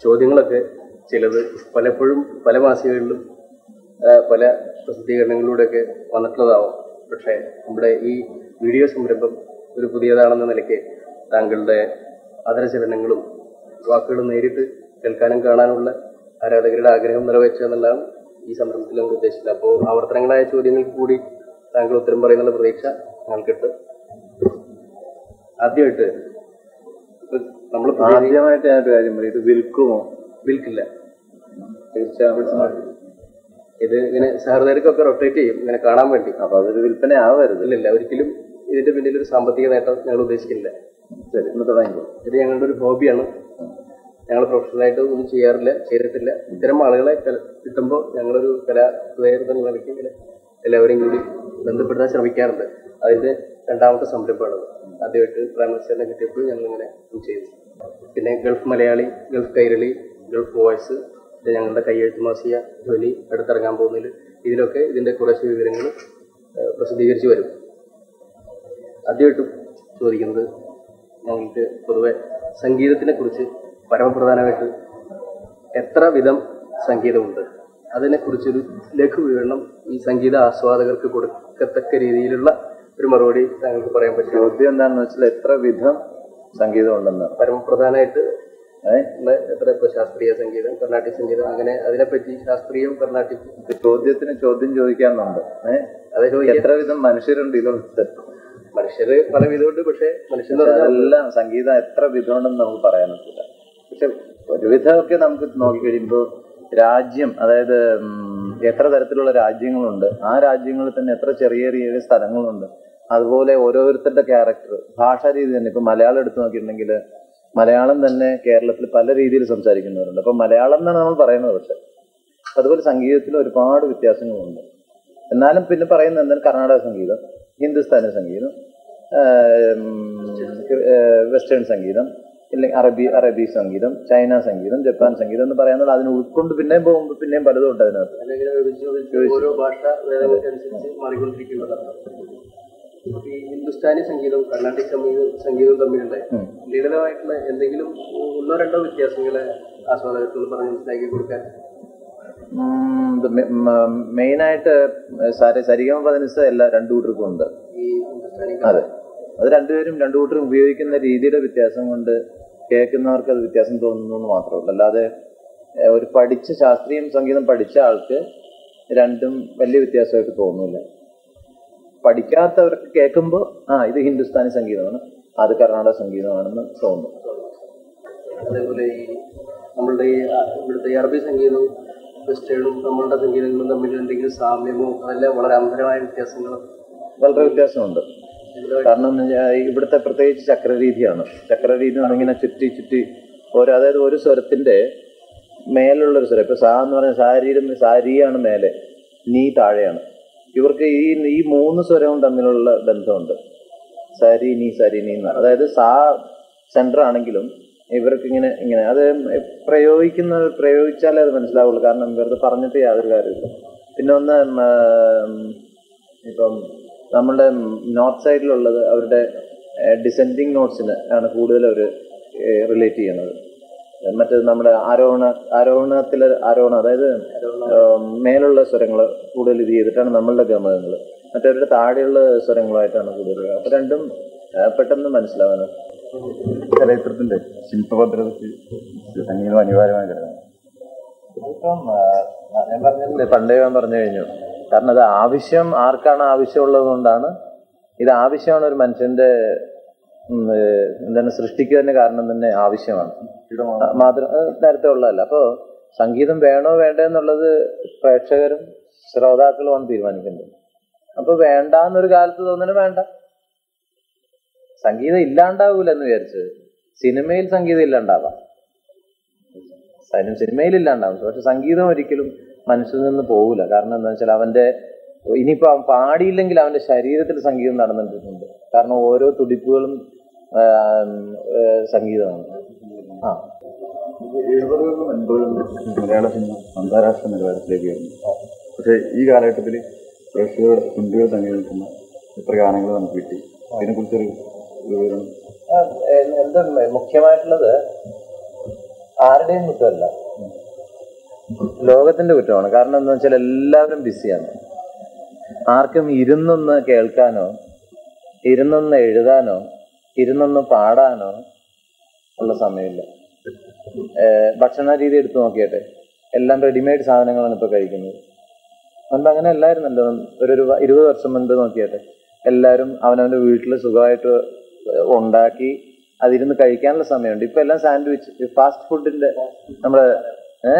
ചോദ്യങ്ങളൊക്കെ ചിലത് പലപ്പോഴും പല മാസികകളിലും ആ, പല പ്രസിദ്ധീകരണങ്ങളിലൂടെയൊക്കെ വന്നിട്ടുള്ളതാവും പക്ഷേ നമ്മുടെ ഈ വീഡിയോ സംരംഭം ഒരു പുതിയതാണെന്ന നിലയ്ക്ക് താങ്കളുടെ അതരചലനങ്ങളും വാക്കുകളും നേരിട്ട് കേൾക്കാനും കാണാനുള്ള ആരാധകരുടെ ആഗ്രഹം നിറവേറ്റുക എന്നുള്ളതാണ് ഈ സംരംഭത്തിൽ നമ്മൾ ഉദ്ദേശിച്ചത് അപ്പോൾ ആവർത്തനങ്ങളായ ചോദ്യങ്ങൾക്ക് കൂടി താങ്കൾ ഉത്തരം പറയുന്നുള്ള പ്രതീക്ഷ ഞങ്ങൾക്കിട്ട് ആദ്യമായിട്ട് നമ്മൾ ആദ്യമായിട്ട് ഞാനൊരു കാര്യം പറയും ഇത് വിൽക്കുമോ വിൽക്കില്ല തീർച്ചയായും ഇത് ഇങ്ങനെ സഹൃദയർക്കൊക്കെ റൊട്ടേറ്റ് ചെയ്യും ഇങ്ങനെ കാണാൻ വേണ്ടി അപ്പൊ അതൊരു വിൽപ്പന ആവരുത് ഇല്ലില്ല ഒരിക്കലും ഇതിന്റെ പിന്നിൽ ഒരു സാമ്പത്തിക നേട്ടം ഞങ്ങൾ ഉദ്ദേശിക്കുന്നില്ല ശരി ഇന്ന് തുടങ്ങിക്കോ ഇത് ഞങ്ങളുടെ ഒരു ഹോബിയാണ് ഞങ്ങൾ പ്രൊഫഷണലായിട്ട് ഒന്നും ചെയ്യാറില്ല ചെയ്തിട്ടില്ല ഇത്തരം ആളുകളെ കല- കിട്ടുമ്പോൾ ഞങ്ങളൊരു കലാഹൃദയർ എന്ന നിലയ്ക്ക് ഇങ്ങനെ എല്ലാവരെയും കൂടി ബന്ധപ്പെടുത്താൻ ശ്രമിക്കാറുണ്ട് അതിന്റെ രണ്ടാമത്തെ സംരംഭമാണ് ആദ്യമായിട്ട് പ്രേമസേന കിട്ടിയപ്പോൾ ഞങ്ങൾ ഇങ്ങനെ ചെയ്തു പിന്നെ Gulf Malayali Gulf Kairali Gulf voice ഇത് ഞങ്ങളുടെ കയ്യെഴുത്ത് മാസിക ധ്വനി അടുത്തിറങ്ങാൻ പോകുന്നതിൽ ഇതിലൊക്കെ ഇതിന്റെ കുറച്ച് വിവരങ്ങൾ പ്രസിദ്ധീകരിച്ച് വരും ആദ്യമായിട്ടും ചോദിക്കുന്നത് ഞങ്ങൾക്ക് പൊതുവെ സംഗീതത്തിനെ കുറിച്ച് പരമപ്രധാനമായിട്ട് എത്ര വിധം സംഗീതമുണ്ട് അതിനെക്കുറിച്ചൊരു ലഘു വിവരണം ഈ സംഗീത ആസ്വാദകർക്ക് കൊടുക്കത്തക്ക രീതിയിലുള്ള ഒരു മറുപടി താങ്കൾക്ക് പറയാൻ പറ്റുമോ ചോദ്യം എന്താണെന്ന് വെച്ചാൽ എത്ര വിധം സംഗീതം ഉണ്ടെന്ന് പരമപ്രധാനമായിട്ട് ഏ? ഉള്ള എത്ര ഇപ്പൊ ശാസ്ത്രീയ സംഗീതം കർണാട്ടിക് സംഗീതം അങ്ങനെ അതിനെപ്പറ്റി ശാസ്ത്രീയവും കർണാട്ടിക് ഇത് ചോദ്യത്തിന് ചോദ്യം ചോദിക്കാനുണ്ട് ഏഹ് അതെ ചോദിക്കാൻ എത്ര വിധം മനുഷ്യരുണ്ട് ഈ ലോകത്ത് മനുഷ്യര് പല വിധമുണ്ട് പക്ഷെ മനുഷ്യൻ എന്ന് പറഞ്ഞാൽ അതെല്ലാം സംഗീതം എത്ര വിധമുണ്ടെന്ന് നമുക്ക് പറയാൻ പറ്റില്ല പക്ഷെ ഒരുവിധമൊക്കെ നമുക്ക് നോക്കിക്കഴിയുമ്പോൾ രാജ്യം അതായത് ഉം, എത്ര തരത്തിലുള്ള രാജ്യങ്ങളുണ്ട് ആ രാജ്യങ്ങളിൽ തന്നെ എത്ര ചെറിയ ചെറിയ സ്ഥലങ്ങളുണ്ട് അതുപോലെ ഓരോരുത്തരുടെ ക്യാരക്ടർ ഭാഷാ രീതി തന്നെ ഇപ്പൊ മലയാളം എടുത്തു നോക്കിയിട്ടുണ്ടെങ്കിൽ മലയാളം തന്നെ കേരളത്തിൽ പല രീതിയിൽ സംസാരിക്കുന്നവരുണ്ട് അപ്പൊ മലയാളം എന്നാണ് നമ്മൾ പറയുന്നത് പക്ഷെ അതുപോലെ സംഗീതത്തിൽ ഒരുപാട് വ്യത്യാസങ്ങളുണ്ട് എന്നാലും പിന്നെ പറയുന്നത് എന്താണ് കർണാടക സംഗീതം ഹിന്ദുസ്ഥാനി സംഗീതം വെസ്റ്റേൺ സംഗീതം ഇല്ലെങ്കിൽ അറബി അറബി സംഗീതം ചൈന സംഗീതം ജപ്പാൻ സംഗീതം എന്ന് പറയുന്നത് അതിന് ഉൾക്കൊണ്ട് പിന്നെയും പോകുമ്പോൾ പിന്നെയും പലതും ഉണ്ട് അതിനകത്ത് അതിലിങ്ങനെ വിഭജിച്ച് വിഭജിച്ച് ഓരോ ഭാഷ ഭേദങ്ങൾക്കനുസരിച്ച് മാറിക്കൊണ്ടിരിക്കുന്നതാണ് അപ്പൊ ഈ ഹിന്ദുസ്ഥാനി സംഗീതവും കർണാട്ടിക് സംഗീതവും സംഗീതവും തമ്മിലുള്ള ഉം. ലളിതമായിട്ടുള്ള എന്തെങ്കിലും ഒന്നോ രണ്ടോ വ്യത്യാസങ്ങളെ ആസ്വാദകർക്ക് പറഞ്ഞ് മനസ്സിലാക്കി കൊടുക്കാൻ മെയിനായിട്ട് സരിഗമ പതിനിസ എല്ലാ രണ്ടു കൂട്ടർക്കും ഉണ്ട് ഈ ഹിന്ദുസ്ഥാനി അതെ അത് രണ്ടുപേരും രണ്ടു കൂട്ടരും ഉപയോഗിക്കുന്ന രീതിയുടെ വ്യത്യാസം കൊണ്ട് കേൾക്കുന്നവർക്ക് അത് വ്യത്യാസം തോന്നുന്നു എന്ന് മാത്രമേ ഉള്ളൂ അല്ലാതെ ഏഹ്, ഒരു പഠിച്ച ശാസ്ത്രീയ സംഗീതം പഠിച്ച ആൾക്ക് രണ്ടും വലിയ വ്യത്യാസമായിട്ട് തോന്നുന്നില്ല പഠിക്കാത്തവർക്ക് കേൾക്കുമ്പോൾ ആ ഇത് ഹിന്ദുസ്ഥാനി സംഗീതമാണ് അത് കർണാടക സംഗീതമാണെന്ന് തോന്നും അതേപോലെ ഈ നമ്മളുടെ ഈ ആ, ഇവിടുത്തെ ഈ അറബി സംഗീതവും വെസ്റ്റേണും നമ്മളുടെ സംഗീതങ്ങളും തമ്മിൽ എന്തെങ്കിലും സാമ്യമോ അതല്ല വളരെ അന്തരമായ വ്യത്യാസങ്ങളോ വളരെ വ്യത്യാസമുണ്ട് കാരണം എന്ന് വെച്ചാൽ ഇവിടുത്തെ പ്രത്യേകിച്ച് ചക്രരീതിയാണ് ചക്രരീതി എന്ന് പറഞ്ഞാൽ ഇങ്ങനെ ചുറ്റി ചുറ്റി ഓരോ അതായത് ഒരു സ്വരത്തിന്റെ മേലുള്ള ഒരു സ്വരം ഇപ്പൊ സാ എന്ന് പറഞ്ഞാൽ സാരിയുടെ സാരിയാണ് മേലെ നീ താഴെയാണ് ഇവർക്ക് ഈ ഈ മൂന്ന് സ്വരവും തമ്മിലുള്ള ബന്ധമുണ്ട് സരി നീ സരി നീ എന്ന് അതായത് സാ സെന്റർ ആണെങ്കിലും ഇവർക്ക് ഇങ്ങനെ ഇങ്ങനെ അത് പ്രയോഗിക്കുന്ന പ്രയോഗിച്ചാലേ അത് മനസ്സിലാവുള്ളൂ കാരണം വെറുതെ പറഞ്ഞിട്ട് യാതൊരു കാര്യമില്ല പിന്നെ ഒന്ന് ഉം, ഇപ്പം നമ്മുടെ നോർത്ത് സൈഡിലുള്ളത് അവരുടെ ഡിസെൻഡിങ് നോട്ട്സിന് ആണ് കൂടുതൽ അവർ റിലേറ്റ് ചെയ്യണത് മറ്റേത് നമ്മുടെ ആരോഹണ ആരോഹണത്തിൽ ആരോഹണം അതായത് ഉം, മേലുള്ള സ്വരങ്ങൾ കൂടുതൽ ഇത് ചെയ്തിട്ടാണ് നമ്മളുടെ ഗമകങ്ങൾ മറ്റവരുടെ താഴെയുള്ള സ്വരങ്ങളായിട്ടാണ് കൂടുതൽ അപ്പൊ രണ്ടും ആ, പെട്ടെന്ന് മനസ്സിലാവാനാണ് ചരിത്രത്തിന്റെ ശില്പഭദ്രതയ്ക്ക് സംഗീതം അനിവാര്യമായ ഘടകമാണ് ഇപ്പം ആ, ഞാൻ പറഞ്ഞില്ലേ പണ്ടേ ഞാൻ പറഞ്ഞു കഴിഞ്ഞു കാരണം അത് ആവശ്യം ആർക്കാണ് ആവശ്യമുള്ളത് കൊണ്ടാണ് ഇത് ആവശ്യമാണ് ഒരു മനുഷ്യന്റെ ഉം, ഏഹ്, എന്താണ് സൃഷ്ടിക്ക് തന്നെ കാരണം തന്നെ ആവശ്യമാണ് ആ, മാതൃ അത് നേരത്തെ ഉള്ളതല്ല അപ്പോ സംഗീതം വേണോ വേണ്ടോ എന്നുള്ളത് പ്രേക്ഷകരും ശ്രോതാക്കളുമാണ് തീരുമാനിക്കേണ്ടത് അപ്പൊ വേണ്ട എന്നൊരു കാലത്ത് തോന്നുന്നു വേണ്ട സംഗീതം ഇല്ലാണ്ടാവൂല എന്ന് വിചാരിച്ച് സിനിമയിൽ സംഗീതം ഇല്ലാണ്ടാവാം അതിനും സിനിമയിൽ ഇല്ലാണ്ടാവും പക്ഷെ സംഗീതം ഒരിക്കലും മനസ്സിൽ നിന്ന് പോകില്ല കാരണം എന്താ വെച്ചാൽ അവന്റെ ഇനിയിപ്പോ അവൻ പാടിയില്ലെങ്കിൽ അവന്റെ ശരീരത്തിൽ സംഗീതം നടന്നിട്ടുണ്ട് കാരണം ഓരോ തുടിപ്പുകളും ആ, ആ, സംഗീതമാണ് ആ എഴുപതുകളിലും എൺപതുകളിലും മലയാള സിനിമ അന്താരാഷ്ട്ര നിലവാരത്തിലേക്ക് വരുന്നു പക്ഷേ ഈ കാലഘട്ടത്തിൽ പ്രേക്ഷകർ മുൻപേ തങ്ങി നിൽക്കുന്ന എത്ര ഗാനങ്ങൾ നമുക്ക് കിട്ടി അതിനെക്കുറിച്ചൊരു വിവരണം ആ, എ- എന്താ മുഖ്യമായിട്ടുള്ളത് ആരുടെയും കുറ്റമല്ല ലോകത്തിന്റെ കുറ്റമാണ് കാരണം എന്താ വെച്ചാൽ എല്ലാവരും ബിസിയാണ് ആർക്കും ഇരുന്നൊന്ന് കേൾക്കാനോ ഇരുന്നൊന്ന് എഴുതാനോ ഇരുന്നൊന്ന് പാടാനോ ഉള്ള സമയമില്ല ഏഹ് ഭക്ഷണ രീതി എടുത്തു നോക്കിയട്ടെ എല്ലാം റെഡിമെയ്ഡ് സാധനങ്ങളാണ് ഇപ്പൊ കഴിക്കുന്നത് മുൻപ് അങ്ങനെ അല്ലായിരുന്നല്ലോ ഒരു ഒരു ഇരുപത് വർഷം മുൻപ് നോക്കിയട്ടെ എല്ലാവരും അവനവന്റെ വീട്ടിൽ സുഖമായിട്ട് ഉണ്ടാക്കി അതിരുന്ന് കഴിക്കാനുള്ള സമയമുണ്ട് ഇപ്പൊ എല്ലാം സാൻഡ്വിച്ച് ഫാസ്റ്റ് ഫുഡിന്റെ നമ്മുടെ ഏ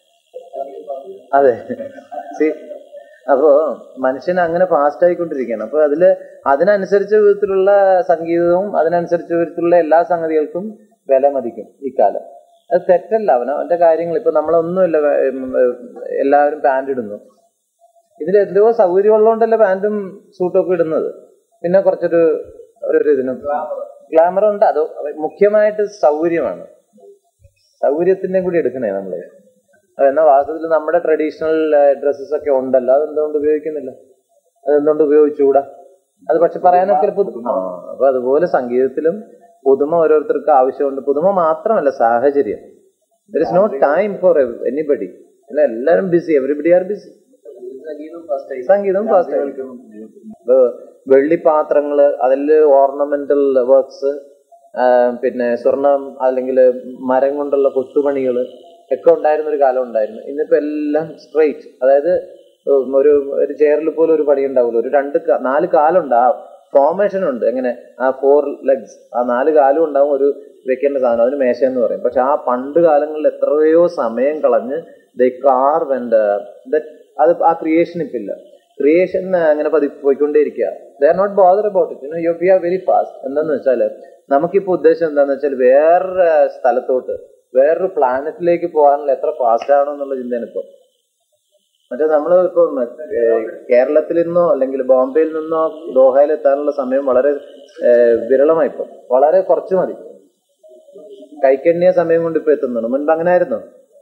അതെ See, അപ്പോ മനുഷ്യൻ അങ്ങനെ ഫാസ്റ്റ് ആയിക്കൊണ്ടിരിക്കുകയാണ് അപ്പൊ അതില് അതിനനുസരിച്ച വിധത്തിലുള്ള സംഗീതവും അതിനനുസരിച്ച വിധത്തിലുള്ള എല്ലാ സംഗതികൾക്കും വില മതിക്കും ഇക്കാലം അത് തെറ്റല്ല അവന് അവന്റെ കാര്യങ്ങൾ ഇപ്പൊ നമ്മളൊന്നുമില്ല ഉം, ഉം, എല്ലാവരും പാൻറ് ഇടുന്നു ഇതിൽ എന്തോ സൗകര്യം ഉള്ളതുകൊണ്ടല്ലേ പാൻറ്റും സൂട്ടും ഒക്കെ ഇടുന്നത് പിന്നെ കുറച്ചൊരു ഒരു ഒരു ഇതിനും ഗ്ലാമർ ഉണ്ട് അത് മുഖ്യമായിട്ട് സൗകര്യമാണ് സൗകര്യത്തിന്റെയും കൂടി എടുക്കണേ നമ്മള് എന്നാൽ വാസ്തവത്തിൽ നമ്മുടെ ട്രഡീഷണൽ ഡ്രസ്സസ് ഒക്കെ ഉണ്ടല്ലോ അതെന്തുകൊണ്ട് ഉപയോഗിക്കുന്നില്ല അതെന്തുകൊണ്ട് ഉപയോഗിച്ചുകൂടാ അത് പക്ഷെ പറയാനൊക്കെ ഒരു പുതു ആ അപ്പൊ അതുപോലെ സംഗീതത്തിലും പുതുമ ഓരോരുത്തർക്ക് ആവശ്യമുണ്ട് പുതുമ മാത്രമല്ല സാഹചര്യം there is no time for anybody അല്ല എല്ലാവരും ബിസി എവറിബഡി ആർ ബിസി സംഗീതം ഫസ്റ്റ് ആയി സംഗീതം ഫാസ്റ്റ് വെള്ളിപ്പാത്രങ്ങള് അതിൽ ഓർണമെന്റൽ വർക്ക്സ് പിന്നെ സ്വർണം അല്ലെങ്കിൽ മരം കൊണ്ടുള്ള കൊത്തുപണികൾ ഒക്കെ ഉണ്ടായിരുന്ന ഒരു കാലം ഉണ്ടായിരുന്നു ഇന്നിപ്പോ എല്ലാം സ്ട്രെയിറ്റ് അതായത് ഉം, ഒരു ഒരു ചെയറിൽ പോലും ഒരു പണി ഉണ്ടാവില്ല ഒരു രണ്ട് കാ- നാല് കാലുണ്ട് ആ ഫോർമേഷൻ ഉണ്ട് എങ്ങനെ ആ ഫോർ ലെഗ്സ് ആ നാല് കാലും ഉണ്ടാവും ഒരു വെക്കേണ്ട സാധനം അതിന് മേശ എന്ന് പറയും പക്ഷെ ആ പണ്ട് കാലങ്ങളിൽ എത്രയോ സമയം കളഞ്ഞ് ദ കാർ വെൻഡ് അത് ആ ക്രിയേഷൻ ഇപ്പൊ ഇല്ല ക്രിയേഷൻ അങ്ങനെ പതി പോയിക്കൊണ്ടേയിരിക്കുക they are not bother about it you be are very fast എന്താന്ന് വെച്ചാല് നമുക്കിപ്പോ ഉദ്ദേശം എന്താന്ന് വെച്ചാൽ വേറൊരു സ്ഥലത്തോട്ട് വേറൊരു പ്ലാനറ്റിലേക്ക് പോകാനുള്ള എത്ര ഫാസ്റ്റ് ആണോ എന്നുള്ള ചിന്തയാണ് ഇപ്പൊ മറ്റേ നമ്മൾ ഇപ്പൊ കേരളത്തിൽ നിന്നോ അല്ലെങ്കിൽ ബോംബെയിൽ നിന്നോ ദോഹയിൽ എത്താനുള്ള സമയം വളരെ ഏഹ്, വിരളമായി ഇപ്പൊ വളരെ കുറച്ച് മതി കൈക്കണ്ണിയ സമയം കൊണ്ട് ഇപ്പൊ എത്തുന്നുണ്ട് മുൻപ് അങ്ങനെ ആയിരുന്നു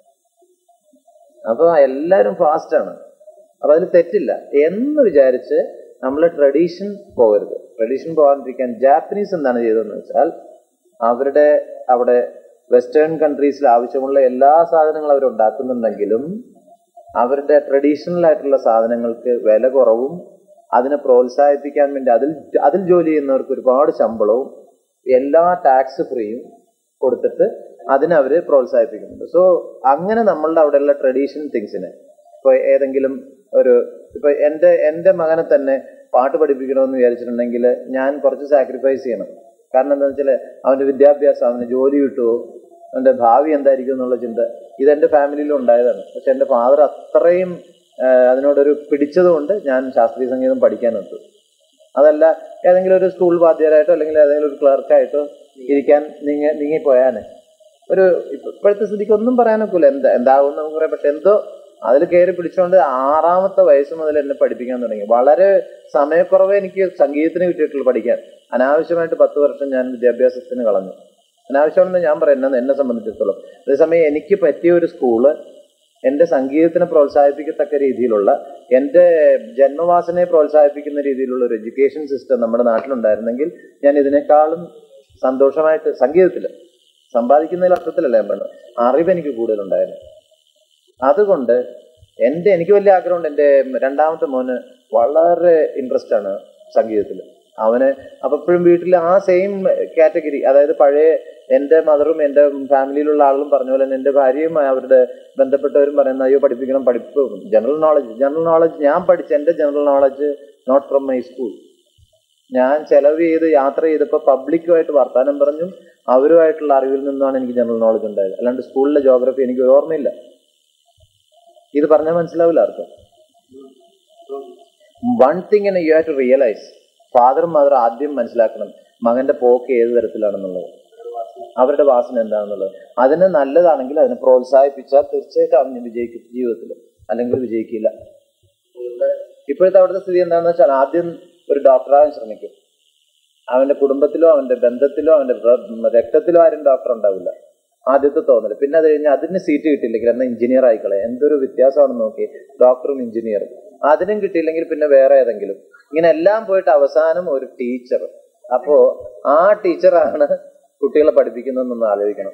അപ്പൊ എല്ലാരും ഫാസ്റ്റ് ആണ് അപ്പൊ അതിൽ തെറ്റില്ല എന്ന് വിചാരിച്ച് നമ്മൾ ട്രഡീഷൻ പോകരുത് ട്രഡീഷൻ പോകാണ്ടിരിക്കാൻ ജാപ്പനീസ് എന്താണ് ചെയ്തതെന്ന് വെച്ചാൽ അവരുടെ അവിടെ വെസ്റ്റേൺ കൺട്രീസിൽ ആവശ്യമുള്ള എല്ലാ സാധനങ്ങളും അവർ ഉണ്ടാക്കുന്നുണ്ടെങ്കിലും അവരുടെ ട്രഡീഷണൽ ആയിട്ടുള്ള സാധനങ്ങൾക്ക് വില കുറവും അതിനെ പ്രോത്സാഹിപ്പിക്കാൻ വേണ്ടി അതിൽ അതിൽ ജോലി ചെയ്യുന്നവർക്ക് ഒരുപാട് ശമ്പളവും എല്ലാ ടാക്സ് ഫ്രീയും കൊടുത്തിട്ട് അതിനെ അവര് പ്രോത്സാഹിപ്പിക്കുന്നുണ്ട് സോ അങ്ങനെ നമ്മളുടെ അവിടെയുള്ള ട്രഡീഷൻ തിങ്സിനെ ഇപ്പൊ ഏതെങ്കിലും ഒരു ഇപ്പൊ എന്റെ എന്റെ മകനെ തന്നെ പാട്ട് പഠിപ്പിക്കണമെന്ന് വിചാരിച്ചിട്ടുണ്ടെങ്കിൽ ഞാൻ കുറച്ച് സാക്രിഫൈസ് ചെയ്യണം കാരണം എന്താണെന്ന് വെച്ചാൽ അവന്റെ വിദ്യാഭ്യാസം അവന് ജോലി കിട്ടുമോ അവന്റെ ഭാവി എന്തായിരിക്കും എന്നുള്ള ചിന്ത ഇത് എന്റെ ഫാമിലിയിൽ ഉണ്ടായതാണ് പക്ഷെ എന്റെ ഫാദർ അത്രയും ആ, അതിനോടൊരു പിടിച്ചതുകൊണ്ട് ഞാൻ ശാസ്ത്രീയ സംഗീതം പഠിക്കാനൊത്തു അതല്ല ഏതെങ്കിലും ഒരു സ്കൂൾ വാദ്യരായിട്ടോ അല്ലെങ്കിൽ ഏതെങ്കിലും ഒരു ക്ലർക്കായിട്ടോ ഇരിക്കാൻ നീങ്ങ നീങ്ങിപ്പോയാനെ ഒരു ഇപ്പ- ഇപ്പോഴത്തെ സ്ഥിതിക്ക് ഒന്നും പറയാനൊക്കില്ല എന്താ എന്താകും എന്ന് നമുക്ക് പറയാം പക്ഷെ എന്തോ അതിൽ കയറി പിടിച്ചുകൊണ്ട് ആറാമത്തെ വയസ്സ് മുതൽ എന്നെ പഠിപ്പിക്കാൻ തുടങ്ങി വളരെ സമയക്കുറവേ എനിക്ക് സംഗീതത്തിന് കിട്ടിയിട്ടുള്ളൂ പഠിക്കാൻ അനാവശ്യമായിട്ട് പത്ത് വർഷം ഞാൻ വിദ്യാഭ്യാസത്തിന് കളഞ്ഞു അനാവശ്യമാണെന്ന് ഞാൻ പറയുന്നത് എന്നെ സംബന്ധിച്ചിടത്തോളം അതേസമയം എനിക്ക് പറ്റിയ ഒരു സ്കൂള് എന്റെ സംഗീതത്തിനെ പ്രോത്സാഹിപ്പിക്കത്തക്ക രീതിയിലുള്ള എന്റെ ജന്മവാസനയെ പ്രോത്സാഹിപ്പിക്കുന്ന രീതിയിലുള്ള ഒരു എഡ്യൂക്കേഷൻ സിസ്റ്റം നമ്മുടെ നാട്ടിലുണ്ടായിരുന്നെങ്കിൽ ഞാൻ ഇതിനേക്കാളും സന്തോഷമായിട്ട് സംഗീതത്തിൽ സമ്പാദിക്കുന്നതിൽ അർത്ഥത്തിലല്ല ഞാൻ പറഞ്ഞത് അറിവ് എനിക്ക് കൂടുതലുണ്ടായിരുന്നു അതുകൊണ്ട് എന്റെ എനിക്ക് വലിയ ആഗ്രഹമുണ്ട് എന്റെ രണ്ടാമത്തെ മോന് വളരെ ഇൻട്രസ്റ്റ് ആണ് സംഗീതത്തിൽ അവന് അപ്പൊ എപ്പോഴും വീട്ടിൽ ആ സെയിം കാറ്റഗറി അതായത് പഴയ എന്റെ മദറും എന്റെ ഫാമിലിയിലുള്ള ആളുകളും പറഞ്ഞ പോലെ തന്നെ എന്റെ ഭാര്യയും അവരുടെ ബന്ധപ്പെട്ടവരും പറയുന്ന അയ്യോ പഠിപ്പിക്കണം പഠിപ്പ് ജനറൽ നോളജ് ജനറൽ നോളജ് ഞാൻ പഠിച്ച എന്റെ general knowledge not from my school ഞാൻ ചെലവ് ചെയ്ത് യാത്ര ചെയ്തപ്പോൾ പബ്ലിക്കുമായിട്ട് വർത്താനം പറഞ്ഞും അവരുമായിട്ടുള്ള അറിവിൽ നിന്നാണ് എനിക്ക് ജനറൽ നോളജ് ഉണ്ടായത് അല്ലാണ്ട് സ്കൂളിലെ ജോഗ്രഫി എനിക്ക് ഓർമ്മയില്ല ഇത് പറഞ്ഞാൽ മനസ്സിലാവില്ല ആർക്കും one thing you have to realise ഫാദറും മദറും ആദ്യം മനസ്സിലാക്കണം മകന്റെ പോക്ക് ഏത് തരത്തിലാണെന്നുള്ളത് അവരുടെ വാസന എന്താണെന്നുള്ളത് അതിന് നല്ലതാണെങ്കിൽ അതിനെ പ്രോത്സാഹിപ്പിച്ചാൽ തീർച്ചയായിട്ടും അവന് വിജയിക്കും ജീവിതത്തിൽ അല്ലെങ്കിൽ വിജയിക്കില്ല ഇപ്പോഴത്തെ അവിടുത്തെ സ്ഥിതി എന്താണെന്ന് വെച്ചാൽ ആദ്യം ഒരു ഡോക്ടറാകാൻ ശ്രമിക്കും അവന്റെ കുടുംബത്തിലോ അവന്റെ ബന്ധത്തിലോ അവന്റെ വ്ര- രക്തത്തിലോ ആരും ഡോക്ടർ ഉണ്ടാവില്ല ആദ്യത്തെ തോന്നല് പിന്നെ അത് കഴിഞ്ഞ് അതിന് സീറ്റ് കിട്ടിയില്ലെങ്കിൽ എന്നാൽ എഞ്ചിനീയർ ആയിക്കളെ എന്തൊരു വ്യത്യാസമാണെന്ന് നോക്കി ഡോക്ടറും എഞ്ചിനീയറും അതിനും കിട്ടിയില്ലെങ്കിൽ പിന്നെ വേറെ ഏതെങ്കിലും ഇങ്ങനെ എല്ലാം പോയിട്ട് അവസാനം ഒരു ടീച്ചർ അപ്പോ ആ ടീച്ചറാണ് കുട്ടികളെ പഠിപ്പിക്കുന്നതെന്നൊന്ന് ആലോചിക്കണം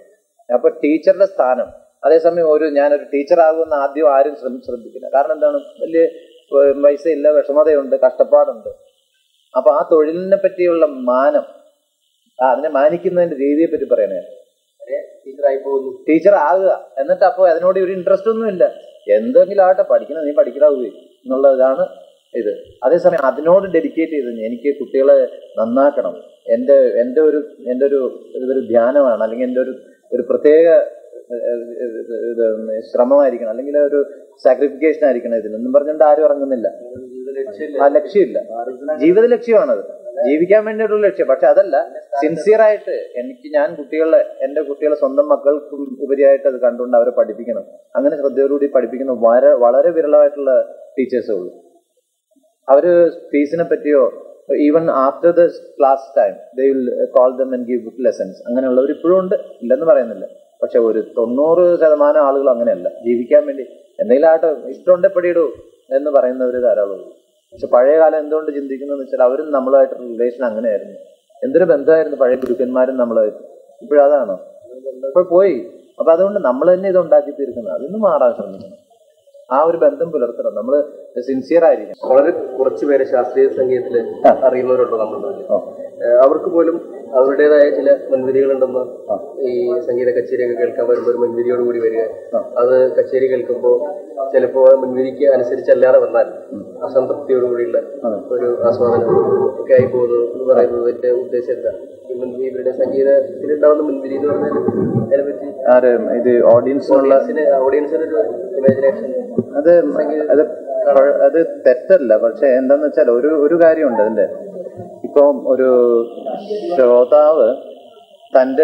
അപ്പൊ ടീച്ചറുടെ സ്ഥാനം അതേസമയം ഒരു ഞാനൊരു ടീച്ചർ ആകുമെന്ന് ആദ്യം ആരും ശ്രമി- ശ്രദ്ധിക്കില്ല കാരണം എന്താണ് വലിയ ഏഹ്, പൈസ ഇല്ല വിഷമതയുണ്ട് കഷ്ടപ്പാടുണ്ട് അപ്പൊ ആ തൊഴിലിനെ പറ്റിയുള്ള മാനം ആ അതിനെ മാനിക്കുന്നതിന്റെ രീതിയെ പറ്റി പറയണേ ടീച്ചറായി പോകുന്നു ടീച്ചർ ആകുക എന്നിട്ട് അപ്പോൾ അതിനോട് ഒരു ഇൻട്രസ്റ്റ് ഒന്നും ഇല്ല എന്തെങ്കിലും ആവട്ടെ പഠിക്കണം നീ പഠിക്കാവുക എന്നുള്ളതാണ് ഇത് അതേസമയം അതിനോട് ഡെഡിക്കേറ്റ് ചെയ്ത് എനിക്ക് കുട്ടികളെ നന്നാക്കണം എൻ്റെ എൻ്റെ ഒരു എൻ്റെ ഒരു ഇതൊരു ധ്യാനമാണ് അല്ലെങ്കിൽ എൻ്റെ ഒരു ഒരു പ്രത്യേക ഏഹ്, ഏഹ്, ഇത് ശ്രമമായിരിക്കണം അല്ലെങ്കിൽ ഒരു സാക്രിഫിക്കേഷൻ ആയിരിക്കണം ഇതിനൊന്നും പറഞ്ഞുകൊണ്ട് ആരും ഇറങ്ങുന്നില്ല ആ ലക്ഷ്യമില്ല ജീവിത ലക്ഷ്യമാണത് ജീവിക്കാൻ വേണ്ടിയിട്ടുള്ള ലക്ഷ്യം പക്ഷെ അതല്ല സിൻസിയർ ആയിട്ട് എനിക്ക് ഞാൻ കുട്ടികളെ എന്റെ കുട്ടികളെ സ്വന്തം മക്കൾക്കും ഉപരിയായിട്ട് അത് കണ്ടുകൊണ്ട് അവരെ പഠിപ്പിക്കണം അങ്ങനെ ശ്രദ്ധയോടുകൂടി പഠിപ്പിക്കുന്ന വളരെ വളരെ വിരളമായിട്ടുള്ള ടീച്ചേഴ്സേ ഉള്ളൂ അവര് ഫീസിനെ പറ്റിയോ even after the class time they will call them and give lessons അങ്ങനെയുള്ളവർ ഇപ്പോഴും ഉണ്ട് ഇല്ലെന്ന് പറയുന്നില്ല പക്ഷെ ഒരു തൊണ്ണൂറ് ശതമാനം ആളുകൾ അങ്ങനെയല്ല ജീവിക്കാൻ വേണ്ടി എന്തെങ്കിലും ആട്ടെ ഇഷ്ടമുണ്ടെ പടിയിടൂ എന്ന് പറയുന്നവർ ധാരാളം ഉള്ളൂ പക്ഷെ പഴയ കാലം എന്തുകൊണ്ട് ചിന്തിക്കുന്നു എന്ന് വെച്ചാൽ അവരും നമ്മളുമായിട്ടുള്ള റിലേഷൻ അങ്ങനെയായിരുന്നു എന്തൊരു ബന്ധമായിരുന്നു പഴയ ഗുരുക്കന്മാരും നമ്മളായിട്ട് ഇപ്പോഴതാണോ ഇപ്പോൾ പോയി അപ്പൊ അതുകൊണ്ട് നമ്മൾ തന്നെ ഇത് ഉണ്ടാക്കി തീർക്കുന്നത് അതിന്ന് മാറാൻ ശ്രമിക്കണം ആ ഒരു ബന്ധം പുലർത്തണം നമ്മൾ സിൻസിയർ ആയിരിക്കണം വളരെ കുറച്ച് പേര് ശാസ്ത്രീയ സംഗീതത്തില് അറിയുന്നവരുണ്ടോ നമ്മുടെ നാട്ടിൽ ഏഹ് അവർക്ക് പോലും അവരുടേതായ ചില മുൻവിധികളുണ്ടെന്ന് ഈ സംഗീത കച്ചേരിയൊക്കെ കേൾക്കാൻ വരുമ്പോൾ ഒരു മുൻവിധിയോട് കൂടി വരിക അത് കച്ചേരി കേൾക്കുമ്പോൾ ചിലപ്പോൾ ആ മുൻവിധിക്ക് അനുസരിച്ചല്ലാതെ വന്നാൽ അസംതൃപ്തിയോടുകൂടിയുള്ള ഒരു ആസ്വാദനം ഒക്കെ ആയി പോകുന്നു എന്ന് പറയുന്നതിന്റെ ഉദ്ദേശം എന്താ ഈ മുൻവിധി ഇവരുടെ സംഗീതത്തിലുണ്ടാവുന്ന മുൻവിധി എന്ന് പറഞ്ഞാൽ അതിനെപ്പറ്റി ആര് ഇത് ഓഡിയൻസിനുള്ള ഓഡിയൻസിന് ഒരു ഇമാജിനേഷൻ അത് അത് പഴ- അത് തെറ്റല്ല പക്ഷെ എന്താന്ന് വെച്ചാൽ ഒരു ഒരു കാര്യമുണ്ട് അതിന്റെ ഇപ്പം ഒരു ശ്രോതാവ് തന്റെ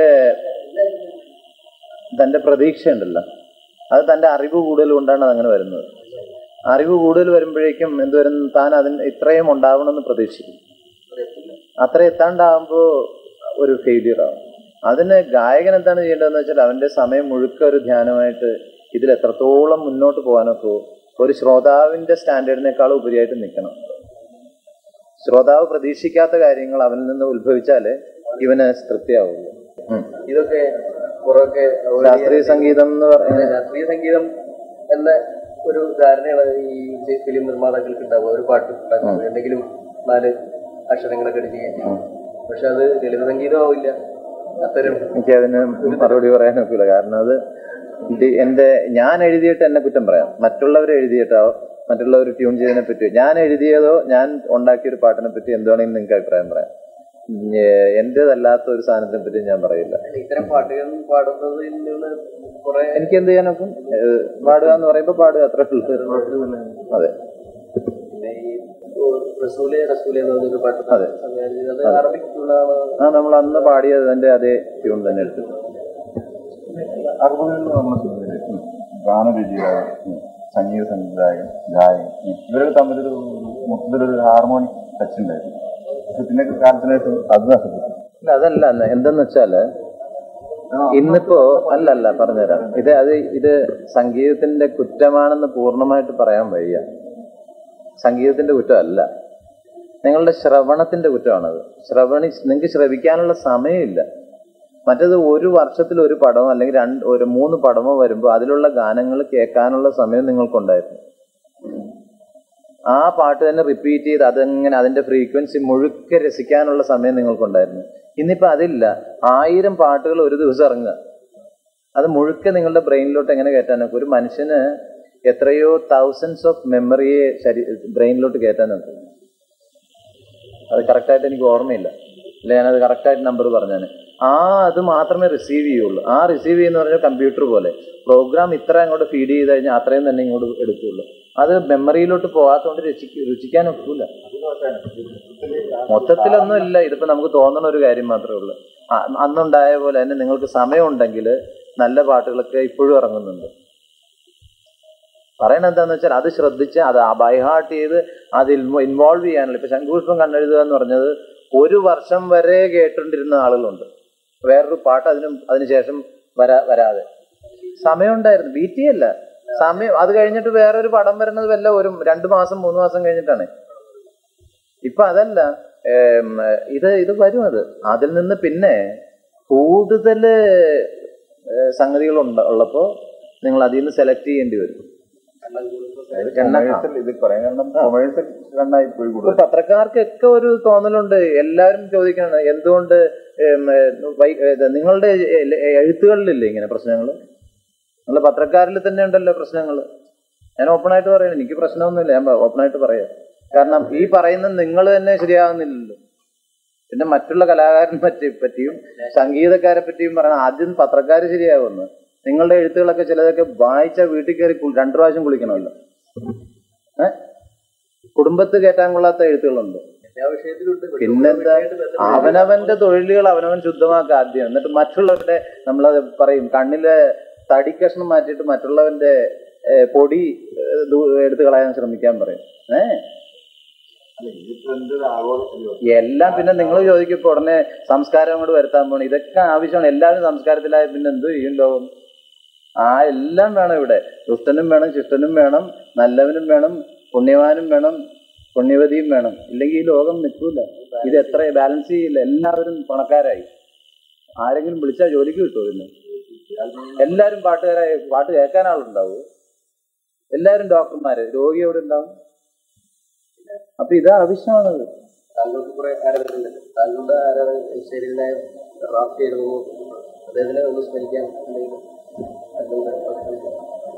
തന്റെ പ്രതീക്ഷ ഉണ്ടല്ലോ അത് തന്റെ അറിവ് കൂടുതൽ കൊണ്ടാണ് അതങ്ങനെ വരുന്നത് അറിവ് കൂടുതൽ വരുമ്പോഴേക്കും എന്ത് വരുന്നു താൻ അതിന് ഇത്രയും ഉണ്ടാവണമെന്ന് പ്രതീക്ഷിക്കും അത്ര എത്താണ്ടാവുമ്പോ ഒരു ഫെയിലിയർ ആവും അതിന് ഗായകൻ എന്താണ് ചെയ്യേണ്ടതെന്ന് വെച്ചാൽ അവന്റെ സമയം മുഴുക്ക ഒരു ധ്യാനമായിട്ട് ഇതിൽ എത്രത്തോളം മുന്നോട്ട് പോകാനൊക്കെ ഒരു ശ്രോതാവിന്റെ സ്റ്റാൻഡേർഡിനേക്കാൾ ഉപരിയായിട്ട് നിൽക്കണം ശ്രോതാവ് പ്രതീക്ഷിക്കാത്ത കാര്യങ്ങൾ അവനിൽ നിന്ന് ഉത്ഭവിച്ചാല് ഇവന് തൃപ്തിയാവുള്ളൂ ഉം. ഇതൊക്കെ കുറെയൊക്കെ ശാസ്ത്രീയ സംഗീതം എന്ന് പറയുന്നത് ശാസ്ത്രീയ സംഗീതം എന്ന ഒരു ധാരണയാണ് ഈ ഫിലിം നിർമ്മാതാക്കൾക്ക് ഉണ്ടാവുക ഒരു പാട്ട് ഉണ്ടാക്കുമ്പോൾ എന്തെങ്കിലും നാല് അക്ഷരങ്ങളൊക്കെ അടിച്ച് കയറ്റി പക്ഷെ അത് ലളിത സംഗീതമാവില്ല അത്തരം എനിക്ക് അതിന് മറുപടി പറയാൻ ഒക്കില്ല കാരണം അത് ഇത് എന്റെ ഞാൻ എഴുതിയിട്ട് എന്നെ കുറ്റം പറയാം മറ്റുള്ളവർ എഴുതിയിട്ടോ മറ്റുള്ളവർ ട്യൂൺ ചെയ്തതിനെ പറ്റി ഞാൻ എഴുതിയതോ ഞാൻ ഉണ്ടാക്കിയ ഒരു പാട്ടിനെ പറ്റി എന്തുവാണെങ്കിലും നിങ്ങൾക്ക് അഭിപ്രായം പറയാം ഏ- എന്റേതല്ലാത്ത ഒരു സാധനത്തിനെ പറ്റി ഞാൻ പറയില്ല ഇത്തരം പാട്ടുകൾ പാടുന്നതിൽ നിന്ന് കുറെ എനിക്ക് എന്ത് ചെയ്യാനൊക്കും ഏഹ് പാടുക എന്ന് പറയുമ്പോൾ പാടുക അത്രേ ഉള്ളൂ അതെ പിന്നെ ഈ റസൂലെ റസൂലെ എന്ന് പറഞ്ഞൊരു പാട്ട് അതെ. സംവിധാനം ചെയ്തത് അത് അറബിക്കുള്ളതാണ് ആ നമ്മൾ അന്ന് പാടിയതിന്റെ അതേ ട്യൂൺ തന്നെ എടുത്തു അറുപതുകളിൽ നമ്മുടെ സിനിമയില് ഗാനരചയിതാവ് സംഗീത സംവിധായകൻ ഗായകൻ ഇവരൊക്കെ തമ്മിലൊരു മൊത്തത്തിലൊരു ഹാർമോണിക് ടച്ച് ഉണ്ടായിരുന്നു പക്ഷെ പിന്നെ കാലത്തിനേക്ക് അത് നഷ്ടപ്പെട്ടു ഇല്ല, അതല്ല അന്ന് എന്തെന്ന് വെച്ചാല് ഇന്നിപ്പോ അല്ല അല്ല പറഞ്ഞുതരാം ഇത് അത് ഇത് സംഗീതത്തിന്റെ കുറ്റമാണെന്ന് പൂർണ്ണമായിട്ട് പറയാൻ വയ്യ സംഗീതത്തിന്റെ കുറ്റമല്ല നിങ്ങളുടെ ശ്രവണത്തിന്റെ കുറ്റമാണത് ശ്രവണി നിങ്ങൾക്ക് ശ്രവിക്കാനുള്ള സമയമില്ല മറ്റത് ഒരു വർഷത്തിൽ ഒരു പടമോ അല്ലെങ്കിൽ രണ്ട് ഒരു മൂന്ന് പടമോ വരുമ്പോൾ അതിലുള്ള ഗാനങ്ങൾ കേൾക്കാനുള്ള സമയം നിങ്ങൾക്കുണ്ടായിരുന്നു ആ പാട്ട് തന്നെ റിപ്പീറ്റ് ചെയ്ത് അതെങ്ങനെ അതിന്റെ ഫ്രീക്വൻസി മുഴുക്കെ രസിക്കാനുള്ള സമയം നിങ്ങൾക്കുണ്ടായിരുന്നു ഇന്നിപ്പോ അതില്ല ആയിരം പാട്ടുകൾ ഒരു ദിവസം ഇറങ്ങുക അത് മുഴുക്കെ നിങ്ങളുടെ ബ്രെയിനിലോട്ട് എങ്ങനെ കയറ്റാനൊക്കെ ഒരു മനുഷ്യന് എത്രയോ തൗസൻഡ്സ് ഓഫ് മെമ്മറിയെ ശരീ ബ്രെയിനിലോട്ട് കയറ്റാനൊക്കെ അത് കറക്റ്റായിട്ട് എനിക്ക് ഓർമ്മയില്ല അല്ല ഞാനത് കറക്റ്റായിട്ട് നമ്പർ പറഞ്ഞാണ് ആ അത് മാത്രമേ റിസീവ് ചെയ്യുള്ളൂ ആ റിസീവ് ചെയ്യുന്ന പറഞ്ഞാൽ കമ്പ്യൂട്ടർ പോലെ പ്രോഗ്രാം ഇത്ര അങ്ങോട്ട് ഫീഡ് ചെയ്ത് കഴിഞ്ഞാൽ അത്രയും തന്നെ ഇങ്ങോട്ട് എടുക്കുള്ളൂ അത് മെമ്മറിയിലോട്ട് പോകാത്തതുകൊണ്ട് രചിക്ക രുചിക്കാൻ ഒക്കില്ല മൊത്തത്തിലൊന്നും ഇല്ല ഇതിപ്പോ നമുക്ക് തോന്നുന്ന ഒരു കാര്യം മാത്രമേ ഉള്ളൂ ആ, അന്നുണ്ടായ പോലെ തന്നെ നിങ്ങൾക്ക് സമയമുണ്ടെങ്കിൽ നല്ല പാട്ടുകളൊക്കെ ഇപ്പോഴും ഇറങ്ങുന്നുണ്ട് പറയണത് എന്താന്ന് വെച്ചാൽ അത് ശ്രദ്ധിച്ച് അത് ബൈ ഹാർട്ട് ചെയ്ത് അത് ഇൻവോൾവ് ചെയ്യാനുള്ള ഇപ്പൊ ശംഖുപുഷ്പം കണ്ണെഴുതുക എന്ന് പറഞ്ഞത് ഒരു വർഷം വരെ കേട്ടുകൊണ്ടിരുന്ന ആളുകളുണ്ട് വേറൊരു പാട്ട് അതിനും അതിനുശേഷം വരാ വരാതെ സമയമുണ്ടായിരുന്നു ബീറ്റി അല്ല സമയം അത് കഴിഞ്ഞിട്ട് വേറൊരു പടം വരുന്നത് വല്ല ഒരു രണ്ടു മാസം മൂന്ന് മാസം കഴിഞ്ഞിട്ടാണ് ഇപ്പൊ അതല്ല ഏം, ഇത് ഇത് വരും അത് അതിൽ നിന്ന് പിന്നെ കൂടുതല് സംഗതികൾ ഉണ്ട് ഉള്ളപ്പോൾ നിങ്ങൾ അതിൽ നിന്ന് സെലക്ട് ചെയ്യേണ്ടി വരും എണ്ണ കൊമേഴ്സ്യൽ ഇത് പറയാൻ കാരണം കൊമേഴ്സ്യൽ രണ്ടായി പോയി ഇപ്പൊ കൂടുതൽ പത്രക്കാർക്കൊക്കെ ഒരു തോന്നലുണ്ട് എല്ലാവരും ചോദിക്കണം എന്തുകൊണ്ട് ഉം, ഏർ, വൈ- ഏത് നിങ്ങളുടെ എ- എഴുത്തുകളിലില്ലേ ഇങ്ങനെ പ്രശ്നങ്ങൾ നിങ്ങളുടെ പത്രക്കാരിൽ തന്നെ ഉണ്ടല്ലോ പ്രശ്നങ്ങൾ ഞാൻ ഓപ്പണായിട്ട് പറയണം എനിക്ക് പ്രശ്നമൊന്നുമില്ല ഞാൻ ഓപ്പണായിട്ട് പറയാം കാരണം ഈ പറയുന്ന നിങ്ങൾ തന്നെ ശരിയാകുന്നില്ലല്ലോ പിന്നെ മറ്റുള്ള കലാകാരനെ പറ്റി പറ്റിയും സംഗീതക്കാരെ പറ്റിയും പറയണം ആദ്യം പത്രക്കാർ ശരിയാകുന്നു നിങ്ങളുടെ എഴുത്തുകളൊക്കെ ചിലതൊക്കെ വായിച്ച വീട്ടിൽ കയറി കു- രണ്ടു പ്രാവശ്യം കുളിക്കണമല്ലോ ഏഹ് കുടുംബത്ത് കയറ്റാൻ കൊള്ളാത്ത എഴുത്തുകളുണ്ട് എല്ലാ വിഷയത്തിലുണ്ട് പക്ഷെ പിന്നെന്താ ഓരോ വിഷയമായിട്ട് ബന്ധപ്പെട്ട് അവനവന്റെ തൊഴിലുകൾ അവനവൻ ശുദ്ധമാക്കുക ആദ്യം എന്നിട്ട് മറ്റുള്ളവരുടെ നമ്മളത് പറയും കണ്ണിലെ തടി കഷ്ണം മാറ്റിയിട്ട് മറ്റുള്ളവന്റെ ഏ, പൊടി ഏ, ദൂ- എടുത്ത് കളയാൻ ശ്രമിക്കാൻ പറയും ഏ ഈ ട്രെൻഡ് ആഗോള എല്ലാം പിന്നെ നിങ്ങൾ ചോദിക്കും ഇപ്പൊ ഉടനെ സംസ്കാരം അങ്ങോട്ട് വരുത്താൻ പോണ ഇതൊക്കെ ആവശ്യമാണ് എല്ലാവരും സംസ്കാരത്തിലായ പിന്നെ എന്ത് ചെയ്യും ലോകം ആ എല്ലാം വേണം ഇവിടെ ദുഷ്ടനും വേണം ശിഷ്ടനും വേണം നല്ലവനും വേണം പുണ്യവാനും വേണം പുണ്യവതിയും വേണം ഇല്ലെങ്കിൽ ഈ ലോകം നിൽക്കൂല ഇത് എത്ര ബാലൻസ് ചെയ്യില്ല എല്ലാവരും പണക്കാരായി ആരെങ്കിലും വിളിച്ചാൽ ജോലിക്ക് കിട്ടുമോ പിന്നെ എല്ലാവരും പാട്ടുകാരായി പാട്ട് കേൾക്കാൻ ആളുണ്ടാവും എല്ലാവരും ഡോക്ടർമാര് രോഗി എവിടെ ഉണ്ടാവും അപ്പൊ ഇത് ആവശ്യമാണത് താങ്കൾക്ക് കുറെ ആരാധകരുണ്ട് താങ്കളുടെ ആരാധന ശരീരനായ റാഫി ആയിരുന്നു അദ്ദേഹത്തിനെ ഒന്ന് സ്മരിക്കാൻ എന്തെങ്കിലും താങ്കളുടെ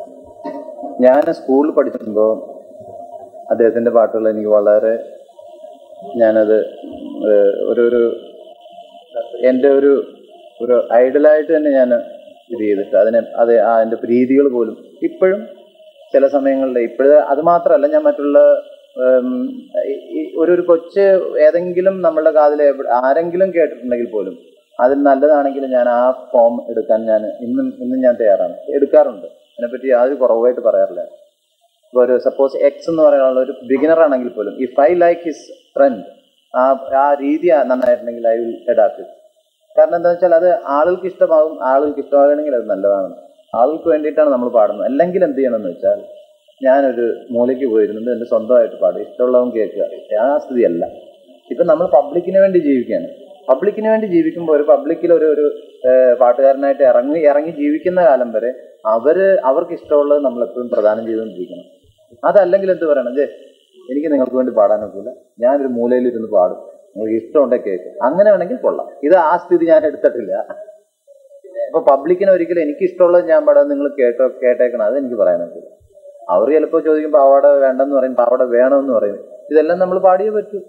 ഞാൻ സ്കൂളിൽ പഠിച്ചിട്ടുമ്പോൾ അദ്ദേഹത്തിൻ്റെ പാട്ടുകൾ എനിക്ക് വളരെ ഞാനത് ഏഹ്, ഒരു ഒരു എൻ്റെ ഒരു ഒരു ഐഡലായിട്ട് തന്നെ ഞാൻ ഇത് ചെയ്തിട്ട് അതിനെ അത് അതിൻ്റെ രീതികൾ പോലും ഇപ്പോഴും ചില സമയങ്ങളിൽ ഇപ്പോഴ് അത് മാത്രമല്ല ഞാൻ മറ്റുള്ള ഉം, ഈ- ഈ ഒരു ഒരു കൊച്ച് ഏതെങ്കിലും നമ്മളുടെ കാതിൽ എവിടെ- ആരെങ്കിലും കേട്ടിട്ടുണ്ടെങ്കിൽ പോലും അതിൽ നല്ലതാണെങ്കിൽ ഞാൻ ആ ഫോം എടുക്കാൻ ഞാൻ ഇന്നും ഇന്നും ഞാൻ തയ്യാറാണ് എടുക്കാറുണ്ട് അതിനെപ്പറ്റി യാതൊരു കുറവായിട്ട് പറയാറില്ല ഇപ്പോൾ ഒരു സപ്പോസ് എക്സ് എന്ന് പറയുന്ന ഒരു ബിഗിനർ ആണെങ്കിൽ പോലും if I like his trend ആ ആ രീതി നന്നായിട്ടുണ്ടെങ്കിൽ ഐ വിൽ അഡാപ്റ്റ് കാരണം എന്താ വെച്ചാൽ അത് ആളുകൾക്ക് ഇഷ്ടമാകും ആളുകൾക്ക് ഇഷ്ടമാകണമെങ്കിൽ അത് നല്ലതാണ് ആളുകൾക്ക് വേണ്ടിയിട്ടാണ് നമ്മൾ പാടുന്നത് അല്ലെങ്കിൽ എന്ത് ചെയ്യണമെന്ന് വെച്ചാൽ ഞാനൊരു മൂലയ്ക്ക് പോയിരുന്നത് എൻ്റെ സ്വന്തമായിട്ട് പാടും ഇഷ്ടമുള്ളവൻ കേൾക്കുക ആ സ്ഥിതിയല്ല ഇപ്പം നമ്മൾ പബ്ലിക്കിന് വേണ്ടി ജീവിക്കുകയാണ് പബ്ലിക്കിന് വേണ്ടി ജീവിക്കുമ്പോൾ ഒരു പബ്ലിക്കിൽ ഒരു ഒരു ഏഹ്, പാട്ടുകാരനായിട്ട് ഇറങ്ങി ഇറങ്ങി ജീവിക്കുന്ന കാലം വരെ അവര് അവർക്ക് ഇഷ്ടമുള്ളത് നമ്മൾ എപ്പോഴും പ്രദാനം ചെയ്തുകൊണ്ടിരിക്കണം അതല്ലെങ്കിൽ എന്ത് പറയണം ജേ എനിക്ക് നിങ്ങൾക്ക് വേണ്ടി പാടാൻ ഒക്കില്ല ഞാനൊരു മൂലയിൽ ഇരുന്ന് പാടും നിങ്ങൾക്ക് ഇഷ്ടമുണ്ടെങ്കിൽ കേൾക്കും അങ്ങനെ വേണമെങ്കിൽ കൊള്ളാം ഇത് ആ സ്ഥിതി ഞാൻ എടുത്തിട്ടില്ല അപ്പൊ പബ്ലിക്കിന് ഒരിക്കലും എനിക്ക് ഇഷ്ടമുള്ളത് ഞാൻ പാടാൻ നിങ്ങൾ കേട്ടോ കേട്ടേക്കണം അത് എനിക്ക് പറയാൻ ഒക്കില്ല അവർ ചിലപ്പോൾ ചോദിക്കും പാവാട വേണ്ടെന്ന് പറയും പാവാട വേണമെന്ന് പറയും ഇതെല്ലാം നമ്മൾ പാടിയേ പറ്റൂ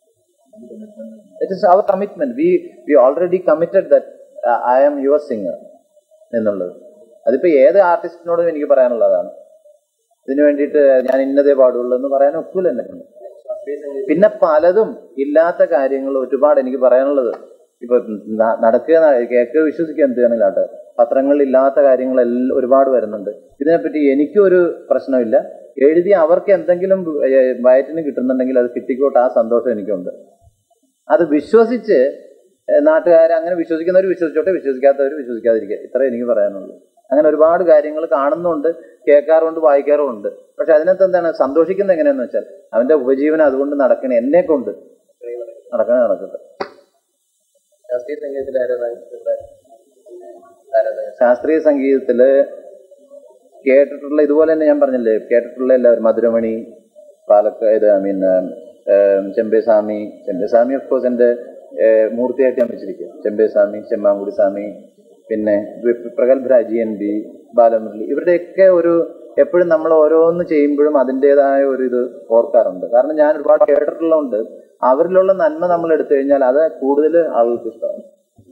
it is our commitment we we already committed that I am your singer എന്നുള്ളത് അതിപ്പോ ഏത് ആർട്ടിസ്റ്റിനോടും എനിക്ക് പറയാനുള്ളതാണ് ഇതിനു വേണ്ടിയിട്ട് ഞാൻ ഇന്നതേ പാടുള്ളൂ എന്ന് പറയാൻ ഒക്കൂല എന്നെ കൊണ്ട്. പിന്നെ പലതും ഇല്ലാത്ത കാര്യങ്ങൾ ഒരുപാട് എനിക്ക് പറയാനുള്ളത് ഇപ്പൊ ന- നടക്കുക ന- കേൾക്കുക വിശ്വസിക്കുക എന്ത് വേണമെങ്കിലാട്ടെ പത്രങ്ങളിൽ ഇല്ലാത്ത കാര്യങ്ങളെല്ലാം ഒരുപാട് വരുന്നുണ്ട് ഇതിനെപ്പറ്റി എനിക്കൊരു പ്രശ്നമില്ല എഴുതി അവർക്ക് എന്തെങ്കിലും ഏഹ്, വയറ്റിന് കിട്ടുന്നുണ്ടെങ്കിൽ അത് കിട്ടിക്കോട്ടെ ആ സന്തോഷം എനിക്കുണ്ട് അത് വിശ്വസിച്ച് നാട്ടുകാർ അങ്ങനെ വിശ്വസിക്കുന്നവർ വിശ്വസിച്ചോട്ടെ വിശ്വസിക്കാത്തവർ വിശ്വസിക്കാതിരിക്കുക ഇത്രേ എനിക്ക് പറയാനുള്ളൂ അങ്ങനെ ഒരുപാട് കാര്യങ്ങൾ കാണുന്നുണ്ട് കേൾക്കാറുണ്ട് വായിക്കാറുമുണ്ട് പക്ഷെ അതിനകത്ത് എന്താണ് സന്തോഷിക്കുന്നത് എങ്ങനെയാന്ന് വെച്ചാൽ അവന്റെ ഉപജീവനം അതുകൊണ്ട് നടക്കണേ എന്നെ കൊണ്ട് നടക്കണേ നടക്കട്ടെ ശാസ്ത്രീയ സംഗീതത്തിലെ ആരാധകരുടെ ആരാധകർ ശാസ്ത്രീയ സംഗീതത്തില് കേട്ടിട്ടുള്ള ഇതുപോലെ തന്നെ ഞാൻ പറഞ്ഞില്ലേ കേട്ടിട്ടുള്ള എല്ലാവരും Madhuramani Palakkad I mean Chembaiswami Chembaiswami of course എൻ്റെ ഏഹ്, മൂർത്തിയായിട്ട് ഞാൻ വെച്ചിരിക്കുക ചെമ്പേസ്വാമി ചെമ്മാങ്കുടി സ്വാമി പിന്നെ വി- പ്രഗത്ഭ ജി എൻ ബി ബാലമുരളി ഇവരുടെയൊക്കെ ഒരു എപ്പോഴും നമ്മൾ ഓരോന്ന് ചെയ്യുമ്പോഴും അതിൻ്റെതായ ഒരു ഇത് ഓർക്കാറുണ്ട് കാരണം ഞാൻ ഒരുപാട് കേട്ടിട്ടുള്ളതുകൊണ്ട് അവരിലുള്ള നന്മ നമ്മൾ എടുത്തു കഴിഞ്ഞാൽ അത് കൂടുതൽ ആളുകൾക്ക് ഇഷ്ടമാണ്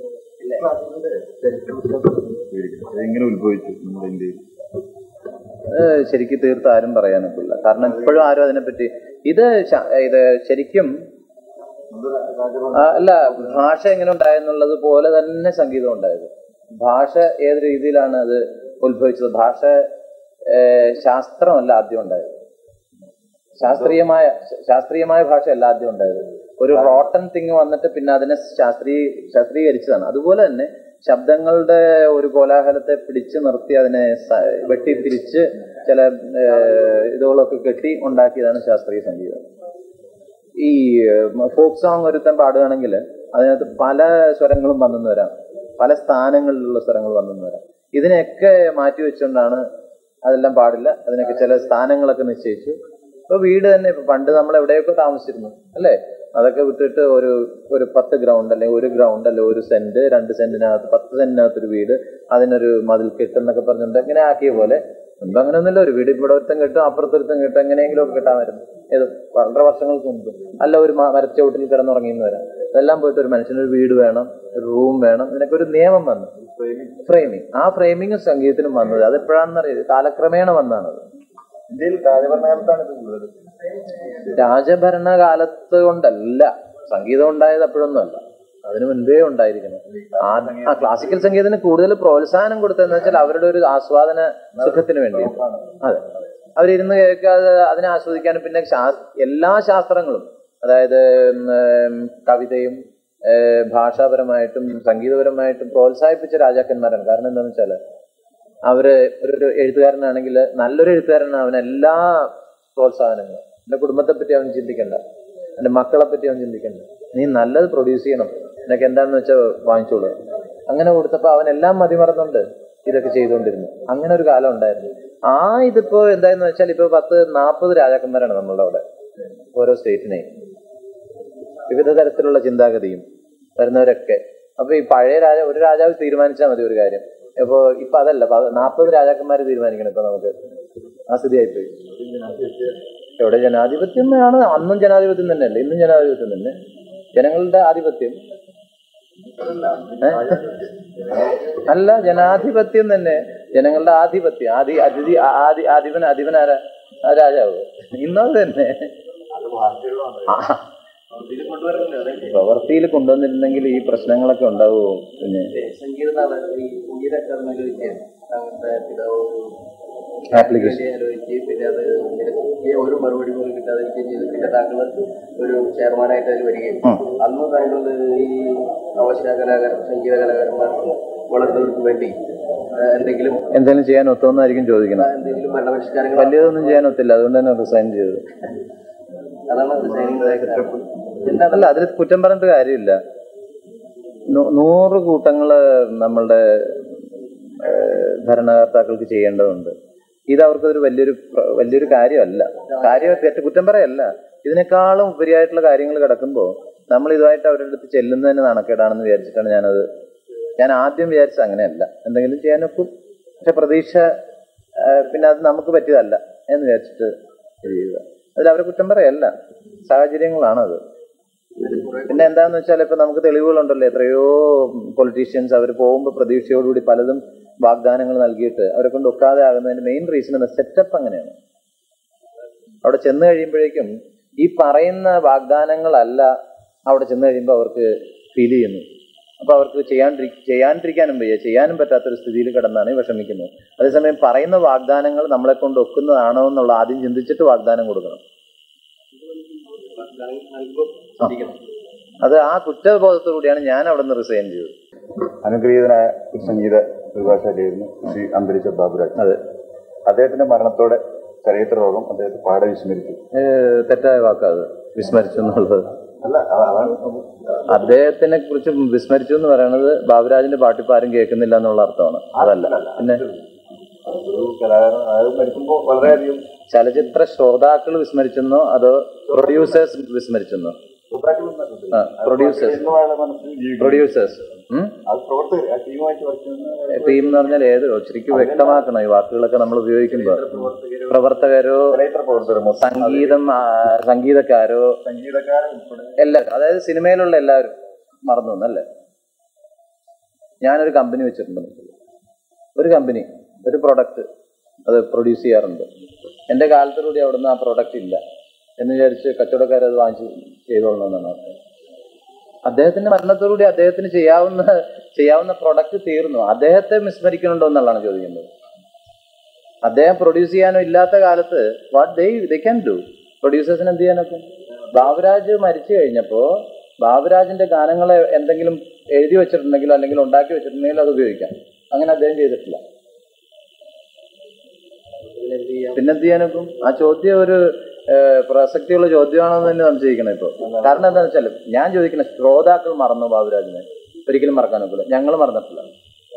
എങ്ങനെ ഉത്ഭവിച്ചു നമ്മുടെ ഇന്ത്യയിൽ ഏഹ് ശരിക്കും തീർത്ത് ആരും പറയാനൊക്കില്ല കാരണം ഇപ്പോഴും ആരും അതിനെപ്പറ്റി ഇത് ശ- ഇത് ശരിക്കും ആ, അല്ല ഭാഷ എങ്ങനെ ഉണ്ടായെന്നുള്ളത് പോലെ തന്നെ സംഗീതം ഉണ്ടായത് ഭാഷ ഏത് രീതിയിലാണ് അത് ഉത്ഭവിച്ചത് ഭാഷ ഏഹ് ശാസ്ത്രമല്ല ആദ്യം ഉണ്ടായത് ശാസ്ത്രീയമായ ശാസ്ത്രീയമായ ഭാഷയല്ല ആദ്യം ഉണ്ടായത് ഒരു റോട്ടൺ തിങ് വന്നിട്ട് പിന്നെ അതിനെ ശാസ്ത്രീയ ശാസ്ത്രീകരിച്ചതാണ് അതുപോലെ തന്നെ ശബ്ദങ്ങളുടെ ഒരു കോലാഹലത്തെ പിടിച്ചു നിർത്തി അതിനെ സ- വെട്ടിത്തിരിച്ച് ചില ഏഹ്, ഇതുകളൊക്കെ കെട്ടി ഉണ്ടാക്കിയതാണ് ശാസ്ത്രീയ സംഗീതം ഈ ഫോക്ക് സോങ് ഒരുത്തൻ പാടുകയാണെങ്കിൽ അതിനകത്ത് പല സ്വരങ്ങളും വന്നെന്ന് വരാം പല സ്ഥാനങ്ങളിലുള്ള സ്വരങ്ങൾ വന്നെന്ന് വരാം ഇതിനെയൊക്കെ മാറ്റി വെച്ചുകൊണ്ടാണ് അതെല്ലാം പാടില്ല അതിനൊക്കെ ചില സ്ഥാനങ്ങളൊക്കെ നിശ്ചയിച്ചു ഇപ്പൊ വീട് തന്നെ ഇപ്പൊ പണ്ട് നമ്മൾ എവിടെയൊക്കെ താമസിച്ചിരുന്നു അല്ലേ അതൊക്കെ വിട്ടിട്ട് ഒരു ഒരു പത്ത് ഗ്രൗണ്ട് അല്ലെങ്കിൽ ഒരു ഗ്രൗണ്ട് അല്ലെങ്കിൽ ഒരു സെന്റ് രണ്ട് സെന്റിനകത്ത് പത്ത് സെന്റിനകത്ത് ഒരു വീട് അതിനൊരു മതിൽ കെട്ടെന്നൊക്കെ പറഞ്ഞിട്ട് ഇങ്ങനെ ആക്കിയ പോലെ മുൻപ് അങ്ങനെയൊന്നുമില്ല ഒരു വീട് ഇവിടെ ഒരുത്തം കിട്ടും അപ്പുറത്തൊരുത്തം കിട്ടും എങ്ങനെയെങ്കിലും ഒക്കെ കിട്ടാമായിരുന്നു ഏത് വളരെ വർഷങ്ങൾക്ക് മുമ്പ് അല്ല ഒരു മ- മരച്ചോട്ടിൽ കിടന്നുറങ്ങിയെന്ന് വരാം അതെല്ലാം പോയിട്ട് ഒരു മനുഷ്യന് ഒരു വീട് വേണം ഒരു റൂം വേണം ഇതിനൊക്കെ ഒരു നിയമം വന്നു ഫ്രെയിമിങ് ആ ഫ്രെയിമിങ് സംഗീതത്തിനും വന്നത് അത് എപ്പോഴാണെന്ന് അറിയാം കാലക്രമേണ വന്നതാണ് അത് ഇന്ത്യയിൽ രാജഭരണകാലത്താണ് ഇത് കൂടുതൽ രാജഭരണകാലത്ത് കൊണ്ടല്ല സംഗീതം ഉണ്ടായത് അപ്പോഴൊന്നും അല്ല അതിനു മുൻപേ ഉണ്ടായിരിക്കണം ആ- ആ ക്ലാസിക്കൽ സംഗീതത്തിന് കൂടുതൽ പ്രോത്സാഹനം കൊടുത്തതെന്ന് വെച്ചാൽ അവരുടെ ഒരു ആസ്വാദന സുഖത്തിന് വേണ്ടി അതെ അവരിരുന്ന് കേൾക്കാതെ അതിനെ ആസ്വദിക്കാനും പിന്നെ ശാസ് എല്ലാ ശാസ്ത്രങ്ങളും അതായത് ഉം, ഉം, കവിതയും ഏഹ്, ഭാഷാപരമായിട്ടും സംഗീതപരമായിട്ടും പ്രോത്സാഹിപ്പിച്ച രാജാക്കന്മാരാണ് കാരണം എന്താണെന്ന് വെച്ചാല് അവര് ഒരു ഒരു എഴുത്തുകാരനാണെങ്കിൽ നല്ലൊരു എഴുത്തുകാരനാണ് അവൻ എല്ലാ പ്രോത്സാഹനങ്ങളും എന്റെ കുടുംബത്തെ പറ്റി അവൻ ചിന്തിക്കണ്ട എന്റെ മക്കളെ പറ്റി അവൻ ചിന്തിക്കണ്ട നീ നല്ലത് പ്രൊഡ്യൂസ് ചെയ്യണം നിനക്ക് എന്താണെന്ന് വെച്ചാൽ വാങ്ങിച്ചോളൂ അങ്ങനെ കൊടുത്തപ്പോ അവൻ എല്ലാം മതിമറന്നുകൊണ്ട് ഇതൊക്കെ ചെയ്തുകൊണ്ടിരുന്നു അങ്ങനെ ഒരു കാലം ഉണ്ടായിരുന്നു ആ ഇതിപ്പോ എന്തായെന്ന് വെച്ചാൽ ഇപ്പൊ പത്ത് നാൽപ്പത് രാജാക്കന്മാരാണ് നമ്മളുടെ അവിടെ ഓരോ സ്റ്റേറ്റിനെയും വിവിധ തരത്തിലുള്ള ചിന്താഗതിയും വരുന്നവരൊക്കെ അപ്പൊ ഈ പഴയ രാജ ഒരു രാജാവ് തീരുമാനിച്ചാൽ മതി ഒരു കാര്യം അപ്പോ ഇപ്പൊ അതല്ല നാൽപ്പത് രാജാക്കന്മാര് തീരുമാനിക്കണം ഇപ്പൊ നമുക്ക് ആ സ്ഥിതി ആയിപ്പോയി എവിടെ ജനാധിപത്യം ആണ് അന്നും ജനാധിപത്യം തന്നെയല്ലേ ഇന്നും ജനാധിപത്യം തന്നെ ജനങ്ങളുടെ ആധിപത്യം ഏ? അല്ല ജനാധിപത്യം തന്നെ ജനങ്ങളുടെ ആധിപത്യം ആദി അതിഥി ആദി ആധിപൻ അധിപനാരാ ആ രാജാവ് ഇന്നത് തന്നെ ആ. പ്രവൃത്തിയിൽ കൊണ്ടുവന്നിരുന്നെങ്കിൽ ഈ പ്രശ്നങ്ങളൊക്കെ ഉണ്ടാവുമോ പിന്നെ സംഗീത നാടക ഈ സംഗീത അക്കാദമിയിലേക്ക് താങ്കളുടെ പിതാവ് ആപ്ലിക്കേഷൻ വേണ്ടി ആലോചിക്കുകയും പിന്നെ അത് നിരക്കുകയും ഒരു മറുപടി പോലും കിട്ടാതിരിക്കുകയും ചെയ്തു പിന്നെ താങ്കൾ ഒരു ചെയർമാനായിട്ട് അതിൽ വരികയും ഉം. അന്ന് താങ്കൾ ഈ അവശ കലാകാരൻ സംഗീത കലാകാരന്മാർക്ക് വളർന്നവർക്ക് വേണ്ടി ആ, എന്തെങ്കിലും എന്തെങ്കിലും ചെയ്യാൻ ഒത്തുവന്നായിരിക്കും ചോദിക്കണം എന്തെങ്കിലും ഭരണപരിഷ്കാരങ്ങൾ വലിയതൊന്നും ചെയ്യാൻ ഒത്തില്ല അതുകൊണ്ട് തന്നെ റിസൈൻ ചെയ്തത് അതാണ് ഡിസൈനിങ് എന്താ അല്ല അതിൽ കുറ്റം പറഞ്ഞിട്ട് കാര്യമില്ല നൂ- നൂറ് കൂട്ടങ്ങള് നമ്മളുടെ ഏഹ്, ഭരണകർത്താക്കൾക്ക് ചെയ്യേണ്ടതുണ്ട് ഇത് അവർക്കൊരു വലിയൊരു പ്ര- വലിയൊരു കാര്യമല്ല കാര്യം തെറ്റ് കുറ്റം പറയല്ല ഇതിനേക്കാളും ഉപരിയായിട്ടുള്ള കാര്യങ്ങൾ കിടക്കുമ്പോൾ നമ്മൾ ഇതുമായിട്ട് അവരുടെ അടുത്ത് ചെല്ലുന്നതന്നെ നാണക്കേടാണെന്ന് വിചാരിച്ചിട്ടാണ് ഞാനത് ഞാൻ ആദ്യം വിചാരിച്ചത് അങ്ങനെയല്ല എന്തെങ്കിലും ചെയ്യാനൊക്കും പക്ഷെ പ്രതീക്ഷ ആ, പിന്നെ അത് നമുക്ക് പറ്റിയതല്ല എന്ന് വിചാരിച്ചിട്ട് ഇത് ചെയ്തത് അതിൽ അവരെ കുറ്റം പറയല്ല സാഹചര്യങ്ങളാണത് പിന്നെ എന്താന്ന് വെച്ചാൽ ഇപ്പൊ നമുക്ക് തെളിവുകളുണ്ടല്ലോ എത്രയോ പൊളിറ്റീഷ്യൻസ് അവർ പോകുമ്പോൾ പ്രതീക്ഷയോടുകൂടി പലതും വാഗ്ദാനങ്ങൾ നൽകിയിട്ട് അവരെ കൊണ്ട് ഒക്കാതെ ആകുന്നതിന്റെ മെയിൻ റീസൺ എന്താ സെറ്റപ്പ് അങ്ങനെയാണ് അവിടെ ചെന്ന് കഴിയുമ്പോഴേക്കും ഈ പറയുന്ന വാഗ്ദാനങ്ങളല്ല അവിടെ ചെന്ന് കഴിയുമ്പോൾ അവർക്ക് ഫീൽ ചെയ്യുന്നു അപ്പൊ അവർക്ക് ചെയ്യാണ്ടിരി ചെയ്യാണ്ടിരിക്കാനും വയ്യ ചെയ്യാനും പറ്റാത്തൊരു സ്ഥിതിയിൽ കിടന്നാണ് ഈ വിഷമിക്കുന്നത് അതേസമയം പറയുന്ന വാഗ്ദാനങ്ങൾ നമ്മളെ കൊണ്ട് ഒക്കുന്നതാണോ എന്നുള്ള ആദ്യം ചിന്തിച്ചിട്ട് വാഗ്ദാനം കൊടുക്കണം അത് ആ കുറ്റബോധത്തോടുകൂടിയാണ് ഞാൻ അവിടെ നിന്ന് റിസൈൻ ചെയ്തത് അനുഗ്രഹീതനായ ഒരു സംഗീത പ്രതിഭാശാലിയായിരുന്നു ശ്രീ അന്തരിച്ച ബാബുരാജ് അതെ അദ്ദേഹത്തിന്റെ മരണത്തോടെ ചരിത്ര രോഗം അദ്ദേഹത്തെ പാടെ വിസ്മരിച്ചു ഏഹ് തെറ്റായ വാക്കാത് വിസ്മരിച്ചു എന്നുള്ളത് അല്ല അ- അതാണ് അദ്ദേഹത്തിനെ കുറിച്ച് വിസ്മരിച്ചു എന്ന് പറയുന്നത് ബാബുരാജിന്റെ പാട്ടിപ്പ് ആരും കേൾക്കുന്നില്ല എന്നുള്ള അർത്ഥമാണ് അതല്ല പിന്നെ ഒരു കലാകാരൻ അതായത് മരിക്കുമ്പോൾ വളരെയധികം ചലച്ചിത്ര ശ്രോതാക്കൾ വിസ്മരിച്ചെന്നോ അതോ പ്രൊഡ്യൂസേഴ്സ് വിസ്മരിച്ചെന്നോ ആ പ്രൊഡ്യൂസേഴ്സ് പൂർണ്ണമായുള്ള മനസ്സിൽ ജീവിക്കും പ്രൊഡ്യൂസേഴ്സ് അത് പ്രവർത്തകർ ആ ടീമായിട്ട് വർക്കുന്ന ടീം എന്ന് പറഞ്ഞാൽ ഏത് ശരിക്കും വ്യക്തമാക്കണം ഈ വാക്കുകളൊക്കെ നമ്മൾ ഉപയോഗിക്കുമ്പോൾ പ്രവർത്തകരോ ചരിത്ര പ്രവർത്തകർ മൊത്തം സംഗീതം ആ, സംഗീതക്കാരോ സംഗീതക്കാരൻ ഉൾപ്പെടെ എല്ലാവരും അതായത് സിനിമയിലുള്ള എല്ലാവരും മറന്നു എന്നല്ലേ ഞാനൊരു കമ്പനി വെച്ചിട്ടുണ്ട് ഒരു കമ്പനി ഒരു പ്രൊഡക്റ്റ് അത് പ്രൊഡ്യൂസ് ചെയ്യാറുണ്ട് എൻ്റെ കാലത്തോടുകൂടി അവിടുന്ന് ആ പ്രൊഡക്റ്റ് ഇല്ല എന്ന് വിചാരിച്ച് കച്ചവടക്കാർ അത് വാങ്ങിച്ച് ചെയ്തോളണമെന്നാണ് അർത്ഥം അദ്ദേഹത്തിന്റെ മരണത്തോടുകൂടി അദ്ദേഹത്തിന് ചെയ്യാവുന്ന ചെയ്യാവുന്ന പ്രൊഡക്റ്റ് തീർന്നു അദ്ദേഹത്തെ വിസ്മരിക്കുന്നുണ്ടോ എന്നുള്ളതാണ് ചോദിക്കുന്നത് അദ്ദേഹം പ്രൊഡ്യൂസ് ചെയ്യാനോ ഇല്ലാത്ത കാലത്ത് what they they can do പ്രൊഡ്യൂസേഴ്സിന് എന്ത് ചെയ്യാനൊക്കെ ബാബുരാജ് മരിച്ചു കഴിഞ്ഞപ്പോ ബാബുരാജിന്റെ ഗാനങ്ങളെ എന്തെങ്കിലും എഴുതി വെച്ചിട്ടുണ്ടെങ്കിലോ അല്ലെങ്കിൽ ഉണ്ടാക്കി വെച്ചിട്ടുണ്ടെങ്കിലോ അത് ഉപയോഗിക്കാം അങ്ങനെ അദ്ദേഹം ചെയ്തിട്ടില്ല പിന്നെന്ത് ചെയ്യാനൊക്കും ആ ചോദ്യം ഒരു ഏഹ്, പ്രസക്തിയുള്ള ചോദ്യമാണോ എന്ന് തന്നെ സംശയിക്കണം ഇപ്പൊ കാരണം എന്താണെന്ന് വെച്ചാൽ ഞാൻ ചോദിക്കുന്ന ശ്രോതാക്കൾ മറന്നു ബാബുരാജിനെ ഒരിക്കലും മറക്കാൻ ഒക്കില്ല ഞങ്ങൾ മറന്നിട്ടില്ല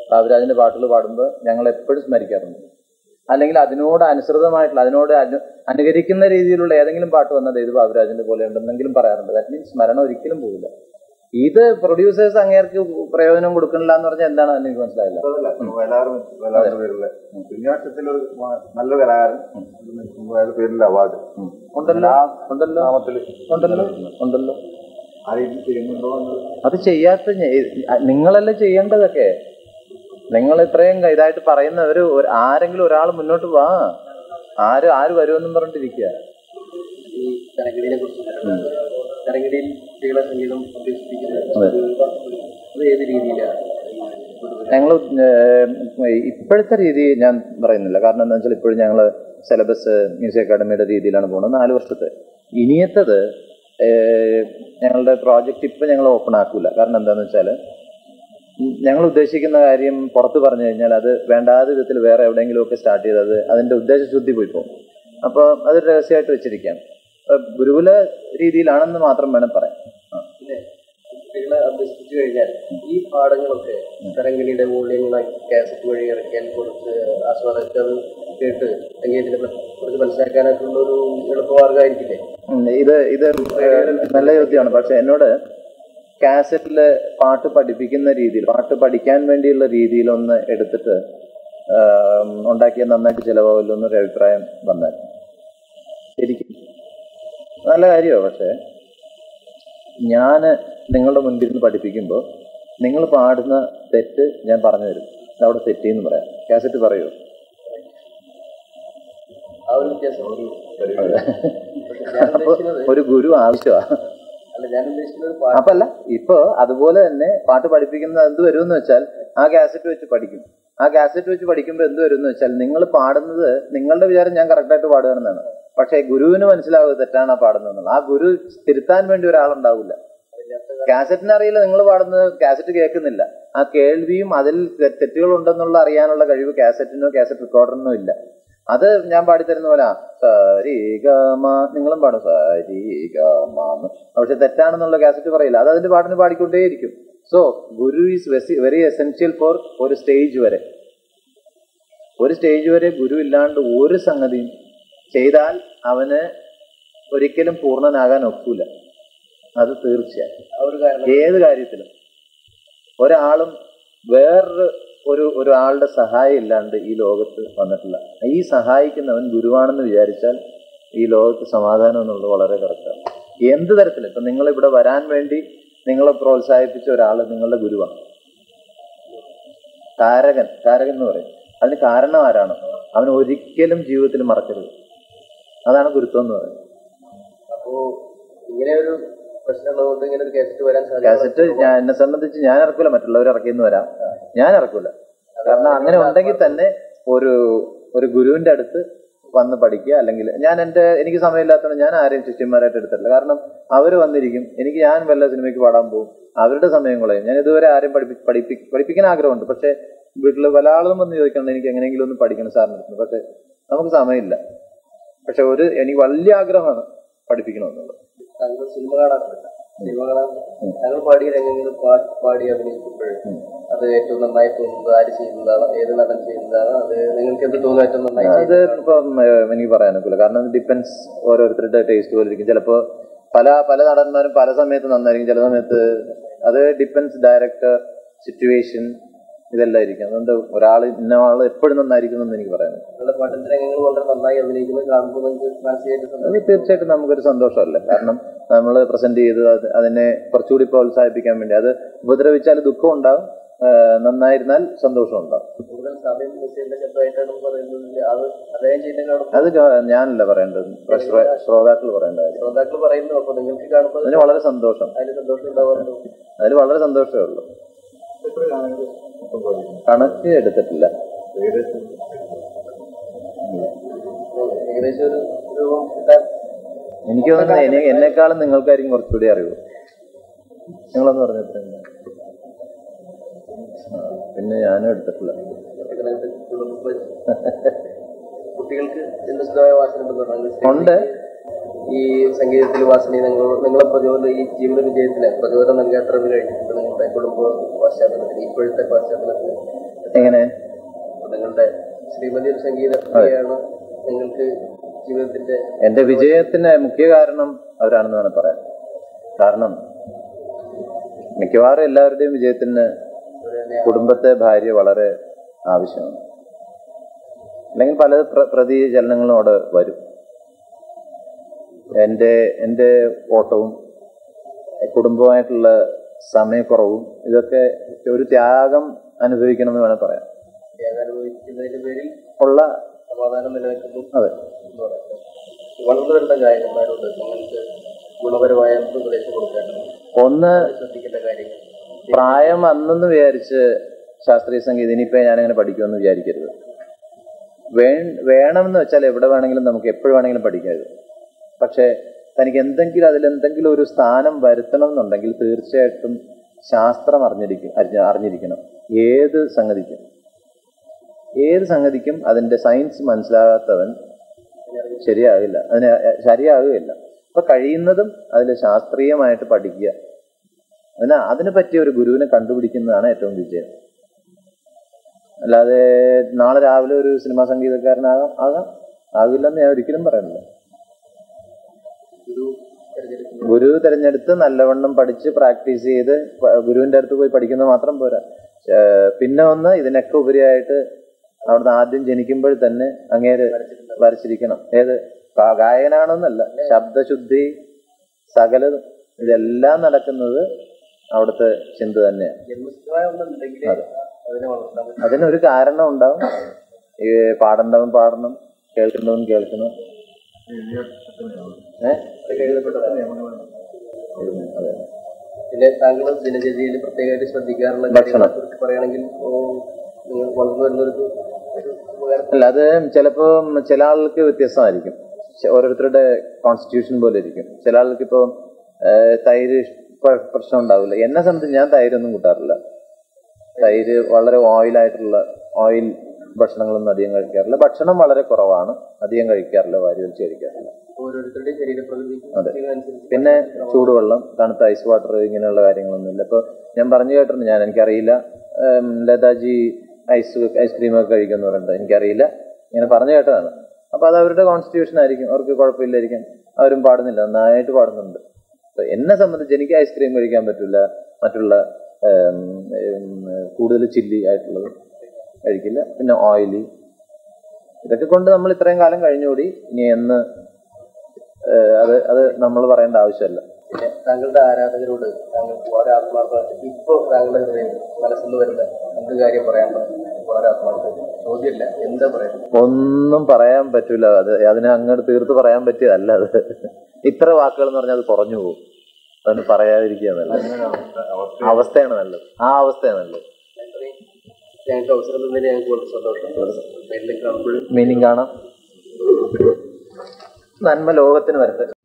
ബാബുരാജിന്റെ പാട്ടുകൾ പാടുമ്പോൾ ഞങ്ങൾ എപ്പോഴും സ്മരിക്കാറുണ്ട് അല്ലെങ്കിൽ അതിനോട് അനുസൃതമായിട്ടുള്ള അതിനോട് അനു അനുകരിക്കുന്ന രീതിയിലുള്ള ഏതെങ്കിലും പാട്ട് വന്നത് ഇത് ബാബുരാജിന്റെ പോലെ ഉണ്ടെന്നെങ്കിലും പറയാറുണ്ട് ദാറ്റ് മീൻസ് സ്മരണ ഒരിക്കലും പോകില്ല ഇത് പ്രൊഡ്യൂസേഴ്സ് അങ്ങേർക്ക് പ്രയോജനം കൊടുക്കണില്ല എന്ന് പറഞ്ഞാൽ എന്താണ് എനിക്ക് മനസ്സിലായില്ല അതല്ല വയലാറ് വയലാറിന്റെ പേരില് പിന്നാക്ഷത്തിലൊരു നല്ലൊരു കലാകാരൻ ഇത് നിൽക്കുമ്പോൾ അയാളുടെ പേരിൽ അവാർഡ് ഉണ്ടല്ലോ ഉണ്ടല്ലോ നാമത്തില് ഉണ്ടല്ലോ ഉണ്ടല്ലോ ആ രീതി ചെയ്യുന്നുണ്ടോ എന്നത് അത് ചെയ്യാത്ത ഞ- നിങ്ങളല്ലേ ചെയ്യേണ്ടതൊക്കെ നിങ്ങൾ ഇത്രയും ഇതായിട്ട് പറയുന്നവര് ഒരു- ആരെങ്കിലും ഒരാൾ മുന്നോട്ട് വാ ആര് ആര് വരുമെന്നും പറഞ്ഞിട്ടിരിക്കുക ഈ തരംഗിടിനെ കുറിച്ച് തരംഗിടിയിൽ കുട്ടികളെ സംഗീതം അഭ്യസിപ്പിക്കുന്നത് അത് ഏത് രീതിയിലാണ് ഞങ്ങൾ ഇപ്പോഴത്തെ രീതി ഞാൻ പറയുന്നില്ല കാരണം എന്താ വെച്ചാൽ ഇപ്പോഴും ഞങ്ങൾ സിലബസ് മ്യൂസിക് അക്കാഡമിയുടെ രീതിയിലാണ് പോകുന്നത് നാല് വർഷത്തെ ഇനിയത്തത് ഏഹ്, ഞങ്ങളുടെ പ്രോജക്റ്റ് ഇപ്പം ഞങ്ങൾ ഓപ്പൺ ആക്കൂല കാരണം എന്താണെന്ന് വെച്ചാൽ ഞങ്ങൾ ഉദ്ദേശിക്കുന്ന കാര്യം പുറത്ത് പറഞ്ഞു കഴിഞ്ഞാൽ അത് വേണ്ടാത്ത വിധത്തിൽ വേറെ എവിടെയെങ്കിലും ഒക്കെ സ്റ്റാർട്ട് ചെയ്തത് അതിന്റെ ഉദ്ദേശശുദ്ധി പോയി പോകും അപ്പോൾ അത് രഹസ്യമായിട്ട് വെച്ചിരിക്കാം അപ്പൊ ഗുരുകുല രീതിയിലാണെന്ന് മാത്രം വേണം പറയാം ആ. പിന്നെ കുട്ടികളെ അഭ്യസിപ്പിച്ചു കഴിഞ്ഞാൽ ഈ പാഠങ്ങളൊക്കെ തരംഗിണിയുടെ മൂല്യങ്ങളായി കാസറ്റ് വഴി ഇറക്കിയാൽ കുറച്ച് ആസ്വാദകർക്ക് അത് കേട്ട് സംഗീതത്തിനെ കുറിച്ച് മനസ്സിലാക്കാനായിട്ടുള്ള ഒരു എളുപ്പമാർഗമായിരിക്കില്ലേ ഉം, ഇത് ഇത് ഏഹ്, നല്ല ചോദ്യമാണ് പക്ഷെ എന്നോട് കാസറ്റില് പാട്ട് പഠിപ്പിക്കുന്ന രീതിയിൽ പാട്ട് പഠിക്കാൻ വേണ്ടിയുള്ള രീതിയിൽ ഒന്ന് എടുത്തിട്ട് ആം, ഉണ്ടാക്കിയ നന്നായിട്ട് ചിലവാകില്ല എന്നൊരു അഭിപ്രായം വന്നാൽ ശരിക്കും നല്ല കാര്യമാണ് പക്ഷെ ഞാൻ നിങ്ങളുടെ മുൻപിൽ നിന്ന് പഠിപ്പിക്കുമ്പോൾ നിങ്ങൾ പാടുന്ന തെറ്റ് ഞാൻ പറഞ്ഞു തരും അവിടെ തെറ്റിയെന്ന് പറയാം കാസറ്റ് പറയൂ ആ ഒരു വ്യത്യാസം ഒരു ഞാൻ അപ്പൊ ഉദ്ദേശിക്കുന്നത് ഒരു ഗുരു ആവശ്യമാണ് അല്ല ഞാൻ ഉദ്ദേശിക്കുന്നത് പാ- അപ്പല്ല ഇപ്പൊ അതുപോലെ തന്നെ പാട്ട് പഠിപ്പിക്കുന്നത് എന്ത് വരുമെന്ന് വെച്ചാൽ ആ കാസറ്റ് വെച്ച് പഠിക്കും ആ കാസറ്റ് വെച്ച് പഠിക്കുമ്പോൾ എന്ത് വരുമെന്ന് വെച്ചാൽ നിങ്ങൾ പാടുന്നത് നിങ്ങളുടെ വിചാരം ഞാൻ കറക്റ്റായിട്ട് പാടുകയാണെന്നാണ് പക്ഷെ ഗുരുവിന് മനസ്സിലാവുക തെറ്റാണ് ആ പാടുന്നത് ആ ഗുരു തിരുത്താൻ വേണ്ടി ഒരാളുണ്ടാവില്ല കാസറ്റിന് അറിയില്ല നിങ്ങൾ പാടുന്നത് കാസറ്റ് കേൾക്കുന്നില്ല ആ കേൾവിയും അതിൽ തെ- തെറ്റുകൾ ഉണ്ടെന്നുള്ള അറിയാനുള്ള കഴിവ് കാസറ്റിനോ കാസറ്റ് റെക്കോർഡറിനോ ഇല്ല അത് ഞാൻ പാടിത്തരുന്ന പോലെ സരി ഗമ നിങ്ങളും പാടും സരി ഗമ പക്ഷെ തെറ്റാണെന്നുള്ള കാസറ്റ് പറയില്ല അത് അതിന്റെ പാട്ടിന് പാടിക്കൊണ്ടേയിരിക്കും so guru is very essential for ഒരു സ്റ്റേജ് വരെ ഒരു സ്റ്റേജ് വരെ ഗുരു ഇല്ലാണ്ട് ഒരു സംഗതിയും ചെയ്താൽ അവന് ഒരിക്കലും പൂർണ്ണനാകാൻ ഒക്കൂല അത് തീർച്ചയായും ആ ഒരു കാരണം ഏത് കാര്യത്തിലും ഒരാളും വേറൊരു ഒരു ഒരാളുടെ സഹായം ഇല്ലാണ്ട് ഈ ലോകത്ത് വന്നിട്ടില്ല ഈ സഹായിക്കുന്നവൻ ഗുരുവാണെന്ന് വിചാരിച്ചാൽ ഈ ലോകത്ത് സമാധാനം എന്നുള്ളത് വളരെ കറക്റ്റാണ് എന്ത് തരത്തിൽ ഇപ്പൊ നിങ്ങൾ ഇവിടെ വരാൻ വേണ്ടി നിങ്ങളെ പ്രോത്സാഹിപ്പിച്ച ഒരാൾ നിങ്ങളുടെ ഗുരുവാണ് കാരകൻ കാരകൻ എന്ന് പറയും അതിന് കാരണം ആരാണ് അവൻ ഒരിക്കലും ജീവിതത്തിൽ മറക്കരുത് അതാണ് ഗുരുത്വം എന്ന് പറയുന്നത് അപ്പോ ഇങ്ങനെ ഒരു പ്രശ്നം ഉള്ളതുകൊണ്ട് ഇങ്ങനെ ഒരു കാസറ്റ് വരാൻ കാസറ്റ് ഞാൻ എന്നെ സംബന്ധിച്ച് ഞാൻ ഇറക്കൂല മറ്റുള്ളവർ ഇറക്കിയെന്ന് വരാം ഞാൻ ഇറക്കൂല കാരണം അങ്ങനെ ഉണ്ടെങ്കിൽ തന്നെ ഒരു ഒരു ഗുരുവിന്റെ അടുത്ത് വന്ന് പഠിക്കുക അല്ലെങ്കിൽ ഞാൻ എൻ്റെ എനിക്ക് സമയമില്ലാത്തതുകൊണ്ട് ഞാൻ ആരെയും ശിഷ്യന്മാരായിട്ട് എടുത്തിട്ടില്ല കാരണം അവർ വന്നിരിക്കും എനിക്ക് ഞാൻ വല്ല സിനിമയ്ക്ക് പാടാൻ പോകും അവരുടെ സമയം കളയും ഞാൻ ഇതുവരെ ആരെയും പഠിപ്പി പഠിപ്പി പഠിപ്പിക്കാൻ ആഗ്രഹമുണ്ട് പക്ഷേ വീട്ടിൽ പല ആളും വന്ന് ചോദിക്കണം എനിക്ക് എങ്ങനെയെങ്കിലും ഒന്ന് പഠിക്കണം സാറിന് അടുത്ത് പക്ഷെ നമുക്ക് സമയമില്ല പക്ഷെ ഒരു എനിക്ക് വലിയ ആഗ്രഹമാണ് പഠിപ്പിക്കണമെന്നുള്ളത് താങ്കൾ സിനിമ കാണാറില്ല സിനിമ കാണാൻ താങ്കൾ പാടിയ രംഗങ്ങളിൽ പാട്ട് പാടി അഭിനയിക്കുമ്പോൾ അത് ഏറ്റവും നന്നായി തോന്നുന്നത് ആര് ചെയ്യുന്നതാണ് ഏത് നടൻ ചെയ്യുന്നതാണ് അത് നിങ്ങൾക്ക് എന്ത് തോന്നുന്നു ഏറ്റവും നന്നായി അത് ചെയ്യുന്നത് ഇപ്പം ഏഹ്, എനിക്ക് പറയാനൊക്കില്ല കാരണം ഡിപ്പെൻസ് ഓരോരുത്തരുടെ ടേസ്റ്റ് പോലെ ഇരിക്കും ചിലപ്പോ പല പല നടന്മാരും പല സമയത്ത് നന്നായിരിക്കും ചില സമയത്ത് അത് ഡിപ്പെൻസ് ഡയറക്ടർ സിറ്റുവേഷൻ ഇതെല്ലാം ഇരിക്കും അതുകൊണ്ട് ഒരാൾ ഇന്ന ആള് എപ്പോഴും നന്നായിരിക്കും എന്ന് എനിക്ക് പറയാനില്ല നിങ്ങളുടെ പാട്ടിന്റെ രംഗങ്ങൾ വളരെ നന്നായി അഭിനയിക്കുന്നത് കാണുമ്പോൾ നിങ്ങൾക്ക് മാനസികമായിട്ട് അത് സന്തോഷം തീർച്ചയായിട്ടും നമുക്കൊരു സന്തോഷമല്ലേ കാരണം നമ്മൾ പ്രസന്റ് ചെയ്ത് അത് അതിനെ കുറച്ചുകൂടി പ്രോത്സാഹിപ്പിക്കാൻ വേണ്ടി അത് ഉപദ്രവിച്ചാൽ ദുഃഖം ഉണ്ടാവും ഏഹ്, നന്നായിരുന്നാൽ സന്തോഷം ഉണ്ടാവും കൂടുതൽ സമയം മുസ്ലിന്റെ ശബ്ദമായിട്ടാണ് പറയുന്നത് അത് അദ്ദേഹം ചെയ്യുന്നതിനോടൊപ്പം അത് ക- ഞാനല്ല പറയേണ്ടത് ശ്ര- ശ്രോതാക്കൾ പറയേണ്ട കാര്യം ശ്രോതാക്കൾ പറയുന്നു അപ്പൊ നിങ്ങൾക്ക് കാണുമ്പോൾ അതിന് വളരെ സന്തോഷം അതിന് സന്തോഷം ഉണ്ടാവാറുണ്ടോ അതിൽ വളരെ സന്തോഷമേ ഉള്ളൂ എത്ര ഗാനങ്ങൾ മൊത്തം പാടിയിട്ടുണ്ട് കണക്ക് എടുത്തിട്ടില്ല ഏകദേശം അപ്പൊ ഏകദേശം ഒരു രൂപം കിട്ടാൻ എനിക്ക് തോന്നുന്നത് എന്നെ എന്നെക്കാളും നിങ്ങൾക്കായിരിക്കും കുറച്ചുകൂടി അറിവ് നിങ്ങളൊന്ന് പറഞ്ഞു എത്രയുണ്ട്? ആ, പിന്നെ ഞാനും എടുത്തിട്ടില്ല ഇതിനകത്ത് കുടുംബ- കുട്ടികൾക്ക് ജന്മസിദ്ധമായ വാസന ഉണ്ടെന്ന് പറഞ്ഞാൽ ഉണ്ട്. ഈ സംഗീതത്തിൽ വാസന നിങ്ങൾ നിങ്ങളെ പ്രചോദനം ഈ ജീവിത വിജയത്തിന് പ്രചോദനം നൽകാൻ കഴിഞ്ഞിട്ടുണ്ട് നിങ്ങളുടെ കുടുംബ പശ്ചാത്തലത്തിൽ ഇപ്പോഴത്തെ പശ്ചാത്തലത്തിൽ എങ്ങനെ നിങ്ങളുടെ ശ്രീമതി ഒരു സംഗീത പ്രിയയാണ് നിങ്ങൾക്ക് ജീവിതത്തിന്റെ എന്റെ വിജയത്തിന് മുഖ്യ കാരണം അവരാണെന്ന് വേണം പറയാൻ കാരണം മിക്കവാറും എല്ലാവരുടെയും വിജയത്തിന് കുടുംബത്തെ ഭാര്യ വളരെ ആവശ്യമാണ് അല്ലെങ്കിൽ പല പ്ര പ്രതിചലനങ്ങളും അവിടെ വരും എൻ്റെ എൻ്റെ ഓട്ടവും കുടുംബമായിട്ടുള്ള സമയക്കുറവും ഇതൊക്കെ ഒരു ത്യാഗം അനുഭവിക്കണമെന്ന് വേണം പറയാം ത്യാഗം അനുഭവിക്കുന്നതിന്റെ പേരിൽ ഉള്ള സമാധാനം നിലനിൽക്കുന്നു അതെ എന്ന് പറയുന്നത് വളർന്നു വരുന്ന ഗായകന്മാരോട് നിങ്ങൾക്ക് ഗുണപരമായ എന്ത് ഉപദേശം കൊടുക്കേണ്ടത് ഒന്ന് ശ്രദ്ധിക്കേണ്ട കാര്യങ്ങൾ പ്രായം വന്നെന്ന് വിചാരിച്ച് ശാസ്ത്രീയ സംഗീതം ഇനിയിപ്പോ ഞാനങ്ങനെ പഠിക്കുമെന്ന് വിചാരിക്കരുത് വേ വേണമെന്ന് വെച്ചാൽ എവിടെ വേണമെങ്കിലും നമുക്ക് എപ്പോഴും വേണമെങ്കിലും പഠിക്കാം ഇത് പക്ഷേ തനിക്ക് എന്തെങ്കിലും അതിൽ എന്തെങ്കിലും ഒരു സ്ഥാനം വരുത്തണം എന്നുണ്ടെങ്കിൽ തീർച്ചയായിട്ടും ശാസ്ത്രം അറിഞ്ഞിരിക്കും അറിഞ്ഞ- അറിഞ്ഞിരിക്കണം ഏത് സംഗതിക്കും ഏത് സംഗതിക്കും അതിന്റെ സയൻസ് മനസ്സിലാകാത്തവൻ ശരിയാകില്ല അതിന് ശരിയാകുകയില്ല അപ്പൊ കഴിയുന്നതും അതിൽ ശാസ്ത്രീയമായിട്ട് പഠിക്കുക അതിന് അതിന് പറ്റിയ ഒരു ഗുരുവിനെ കണ്ടുപിടിക്കുന്നതാണ് ഏറ്റവും വിജയം അല്ലാതെ നാളെ രാവിലെ ഒരു സിനിമാ സംഗീതക്കാരനാകാം ആകാം ആകില്ലെന്ന് ഞാൻ ഒരിക്കലും പറയുന്നില്ല ഗുരു തിരഞ്ഞെടുക്കുന്ന ഗുരു തിരഞ്ഞെടുത്ത് നല്ലവണ്ണം പഠിച്ച് പ്രാക്ടീസ് ചെയ്ത് പ- ഗുരുവിന്റെ അടുത്ത് പോയി പഠിക്കുന്നത് മാത്രം പോരാ ഏർ പിന്നെ ഒന്ന് ഇതിനൊക്കെ ഉപരിയായിട്ട് അവിടുന്ന് ആദ്യം ജനിക്കുമ്പോൾ തന്നെ അങ്ങേര് വരച്ചിരിക്കണം ഏത് ഗാ- ഗായകനാണെന്നല്ല ശബ്ദശുദ്ധി സകലതും ഇതെല്ലാം നടക്കുന്നത് അവിടുത്തെ ചിന്ത തന്നെയാണ് ജന്മസിദ്ധമായ ഒന്നുണ്ടെങ്കിൽ അതിനെ വളർത്താൻ പറ്റും അതിനൊരു കാരണം ഉണ്ടാവും ഈ പാടേണ്ടവൻ പാടണം കേൾക്കേണ്ടവൻ കേൾക്കണം ഏഹ് അതെ പിന്നെ താങ്കൾ ദിനചര്യയിൽ പ്രത്യേകമായിട്ട് ശ്രദ്ധിക്കാറുള്ള കാര്യങ്ങളെ കുറിച്ച് പറയുകയാണെങ്കിൽ ഓ, നിങ്ങൾ വളർന്നു വരുന്നവർക്ക് ഒരു ഉപകാരം അല്ല അത് ചിലപ്പോ ചില ആൾക്ക് വ്യത്യസ്തമായിരിക്കും ചെ- ഓരോരുത്തരുടെ കോൺസ്റ്റിറ്റ്യൂഷൻ പോലെ ഇരിക്കും ചില ആൾക്ക് ഇപ്പോൾ തൈര് ഇഷ്- പ്ര- പ്രശ്നം ഉണ്ടാവില്ല എന്നെ സംബന്ധിച്ച് ഞാൻ തൈരൊന്നും കൂട്ടാറില്ല തൈര് വളരെ ഓയിലായിട്ടുള്ള ഓയിൽ ഭക്ഷണങ്ങളൊന്നും അധികം കഴിക്കാറില്ല ഭക്ഷണം വളരെ കുറവാണ് അധികം കഴിക്കാറില്ല വാരി വലിച്ച് കഴിക്കാറില്ല ഓരോരുത്തരുടെയും ശരീരപ്രകൃതിക്ക് അതെ. അനുസരിച്ച് പിന്നെ ചൂടുവെള്ളം തണുത്ത ഐസ് വാട്ടർ ഇങ്ങനെയുള്ള കാര്യങ്ങളൊന്നുമില്ല ഇപ്പൊ ഞാൻ പറഞ്ഞു കേട്ടിട്ടുണ്ട് ഞാൻ എനിക്കറിയില്ല ഉം, ലതാജി ഐസ് ഐസ്ക്രീം ഒക്കെ കഴിക്കുന്നവരുണ്ട് എനിക്കറിയില്ല ഇങ്ങനെ പറഞ്ഞു കേട്ടതാണ് അപ്പൊ അത് അവരുടെ കോൺസ്റ്റിറ്റ്യൂഷൻ ആയിരിക്കും അവർക്ക് കുഴപ്പമില്ലായിരിക്കും അവരും പാടുന്നില്ല നന്നായിട്ട് പാടുന്നുണ്ട് അപ്പൊ എന്നെ സംബന്ധിച്ച് എനിക്ക് ഐസ്ക്രീം കഴിക്കാൻ പറ്റില്ല മറ്റുള്ള ഉം, ഉം, കൂടുതൽ ചില്ലി ആയിട്ടുള്ളത് കഴിക്കില്ല പിന്നെ ഓയിലി ഇതൊക്കെ കൊണ്ട് നമ്മൾ ഇത്രയും കാലം കഴിഞ്ഞുകൂടി ഇനി എന്ന് ഏഹ്, അത് അത് നമ്മൾ പറയേണ്ട ആവശ്യമല്ല പിന്നെ താങ്കളുടെ ആരാധകരോട് താങ്കൾക്ക് വളരെ ആത്മാർത്ഥമായിട്ട് ഇപ്പൊ താങ്കളുടെ ഹൃദയം മനസ്സിൽ വരുന്ന എന്ത് കാര്യം പറയാനുള്ളത് വളരെ ആത്മാർത്ഥമായിട്ട് ചോദ്യമില്ല എന്താ പറയുന്നത് ഒന്നും പറയാൻ പറ്റൂല അത് അതിനെ അങ്ങോട്ട് തീർത്ത് പറയാൻ പറ്റിയതല്ല അത് ഇത്ര വാക്കുകൾ എന്ന് പറഞ്ഞാൽ അത് കുറഞ്ഞു പോകും അതിന് പറയാതിരിക്കുക നല്ലത് അവസ്ഥയാണ് നല്ലത് ആ അവസ്ഥയാണ് നല്ലത് ഇത്രയും ഞങ്ങൾക്ക് അവസരം തന്നതിന് ഞങ്ങൾക്ക് വളരെ സന്തോഷം നേരിൽ കാണുമ്പോഴും മീനിങ് കാണാം നന്മ ലോകത്തിന് വരട്ടെ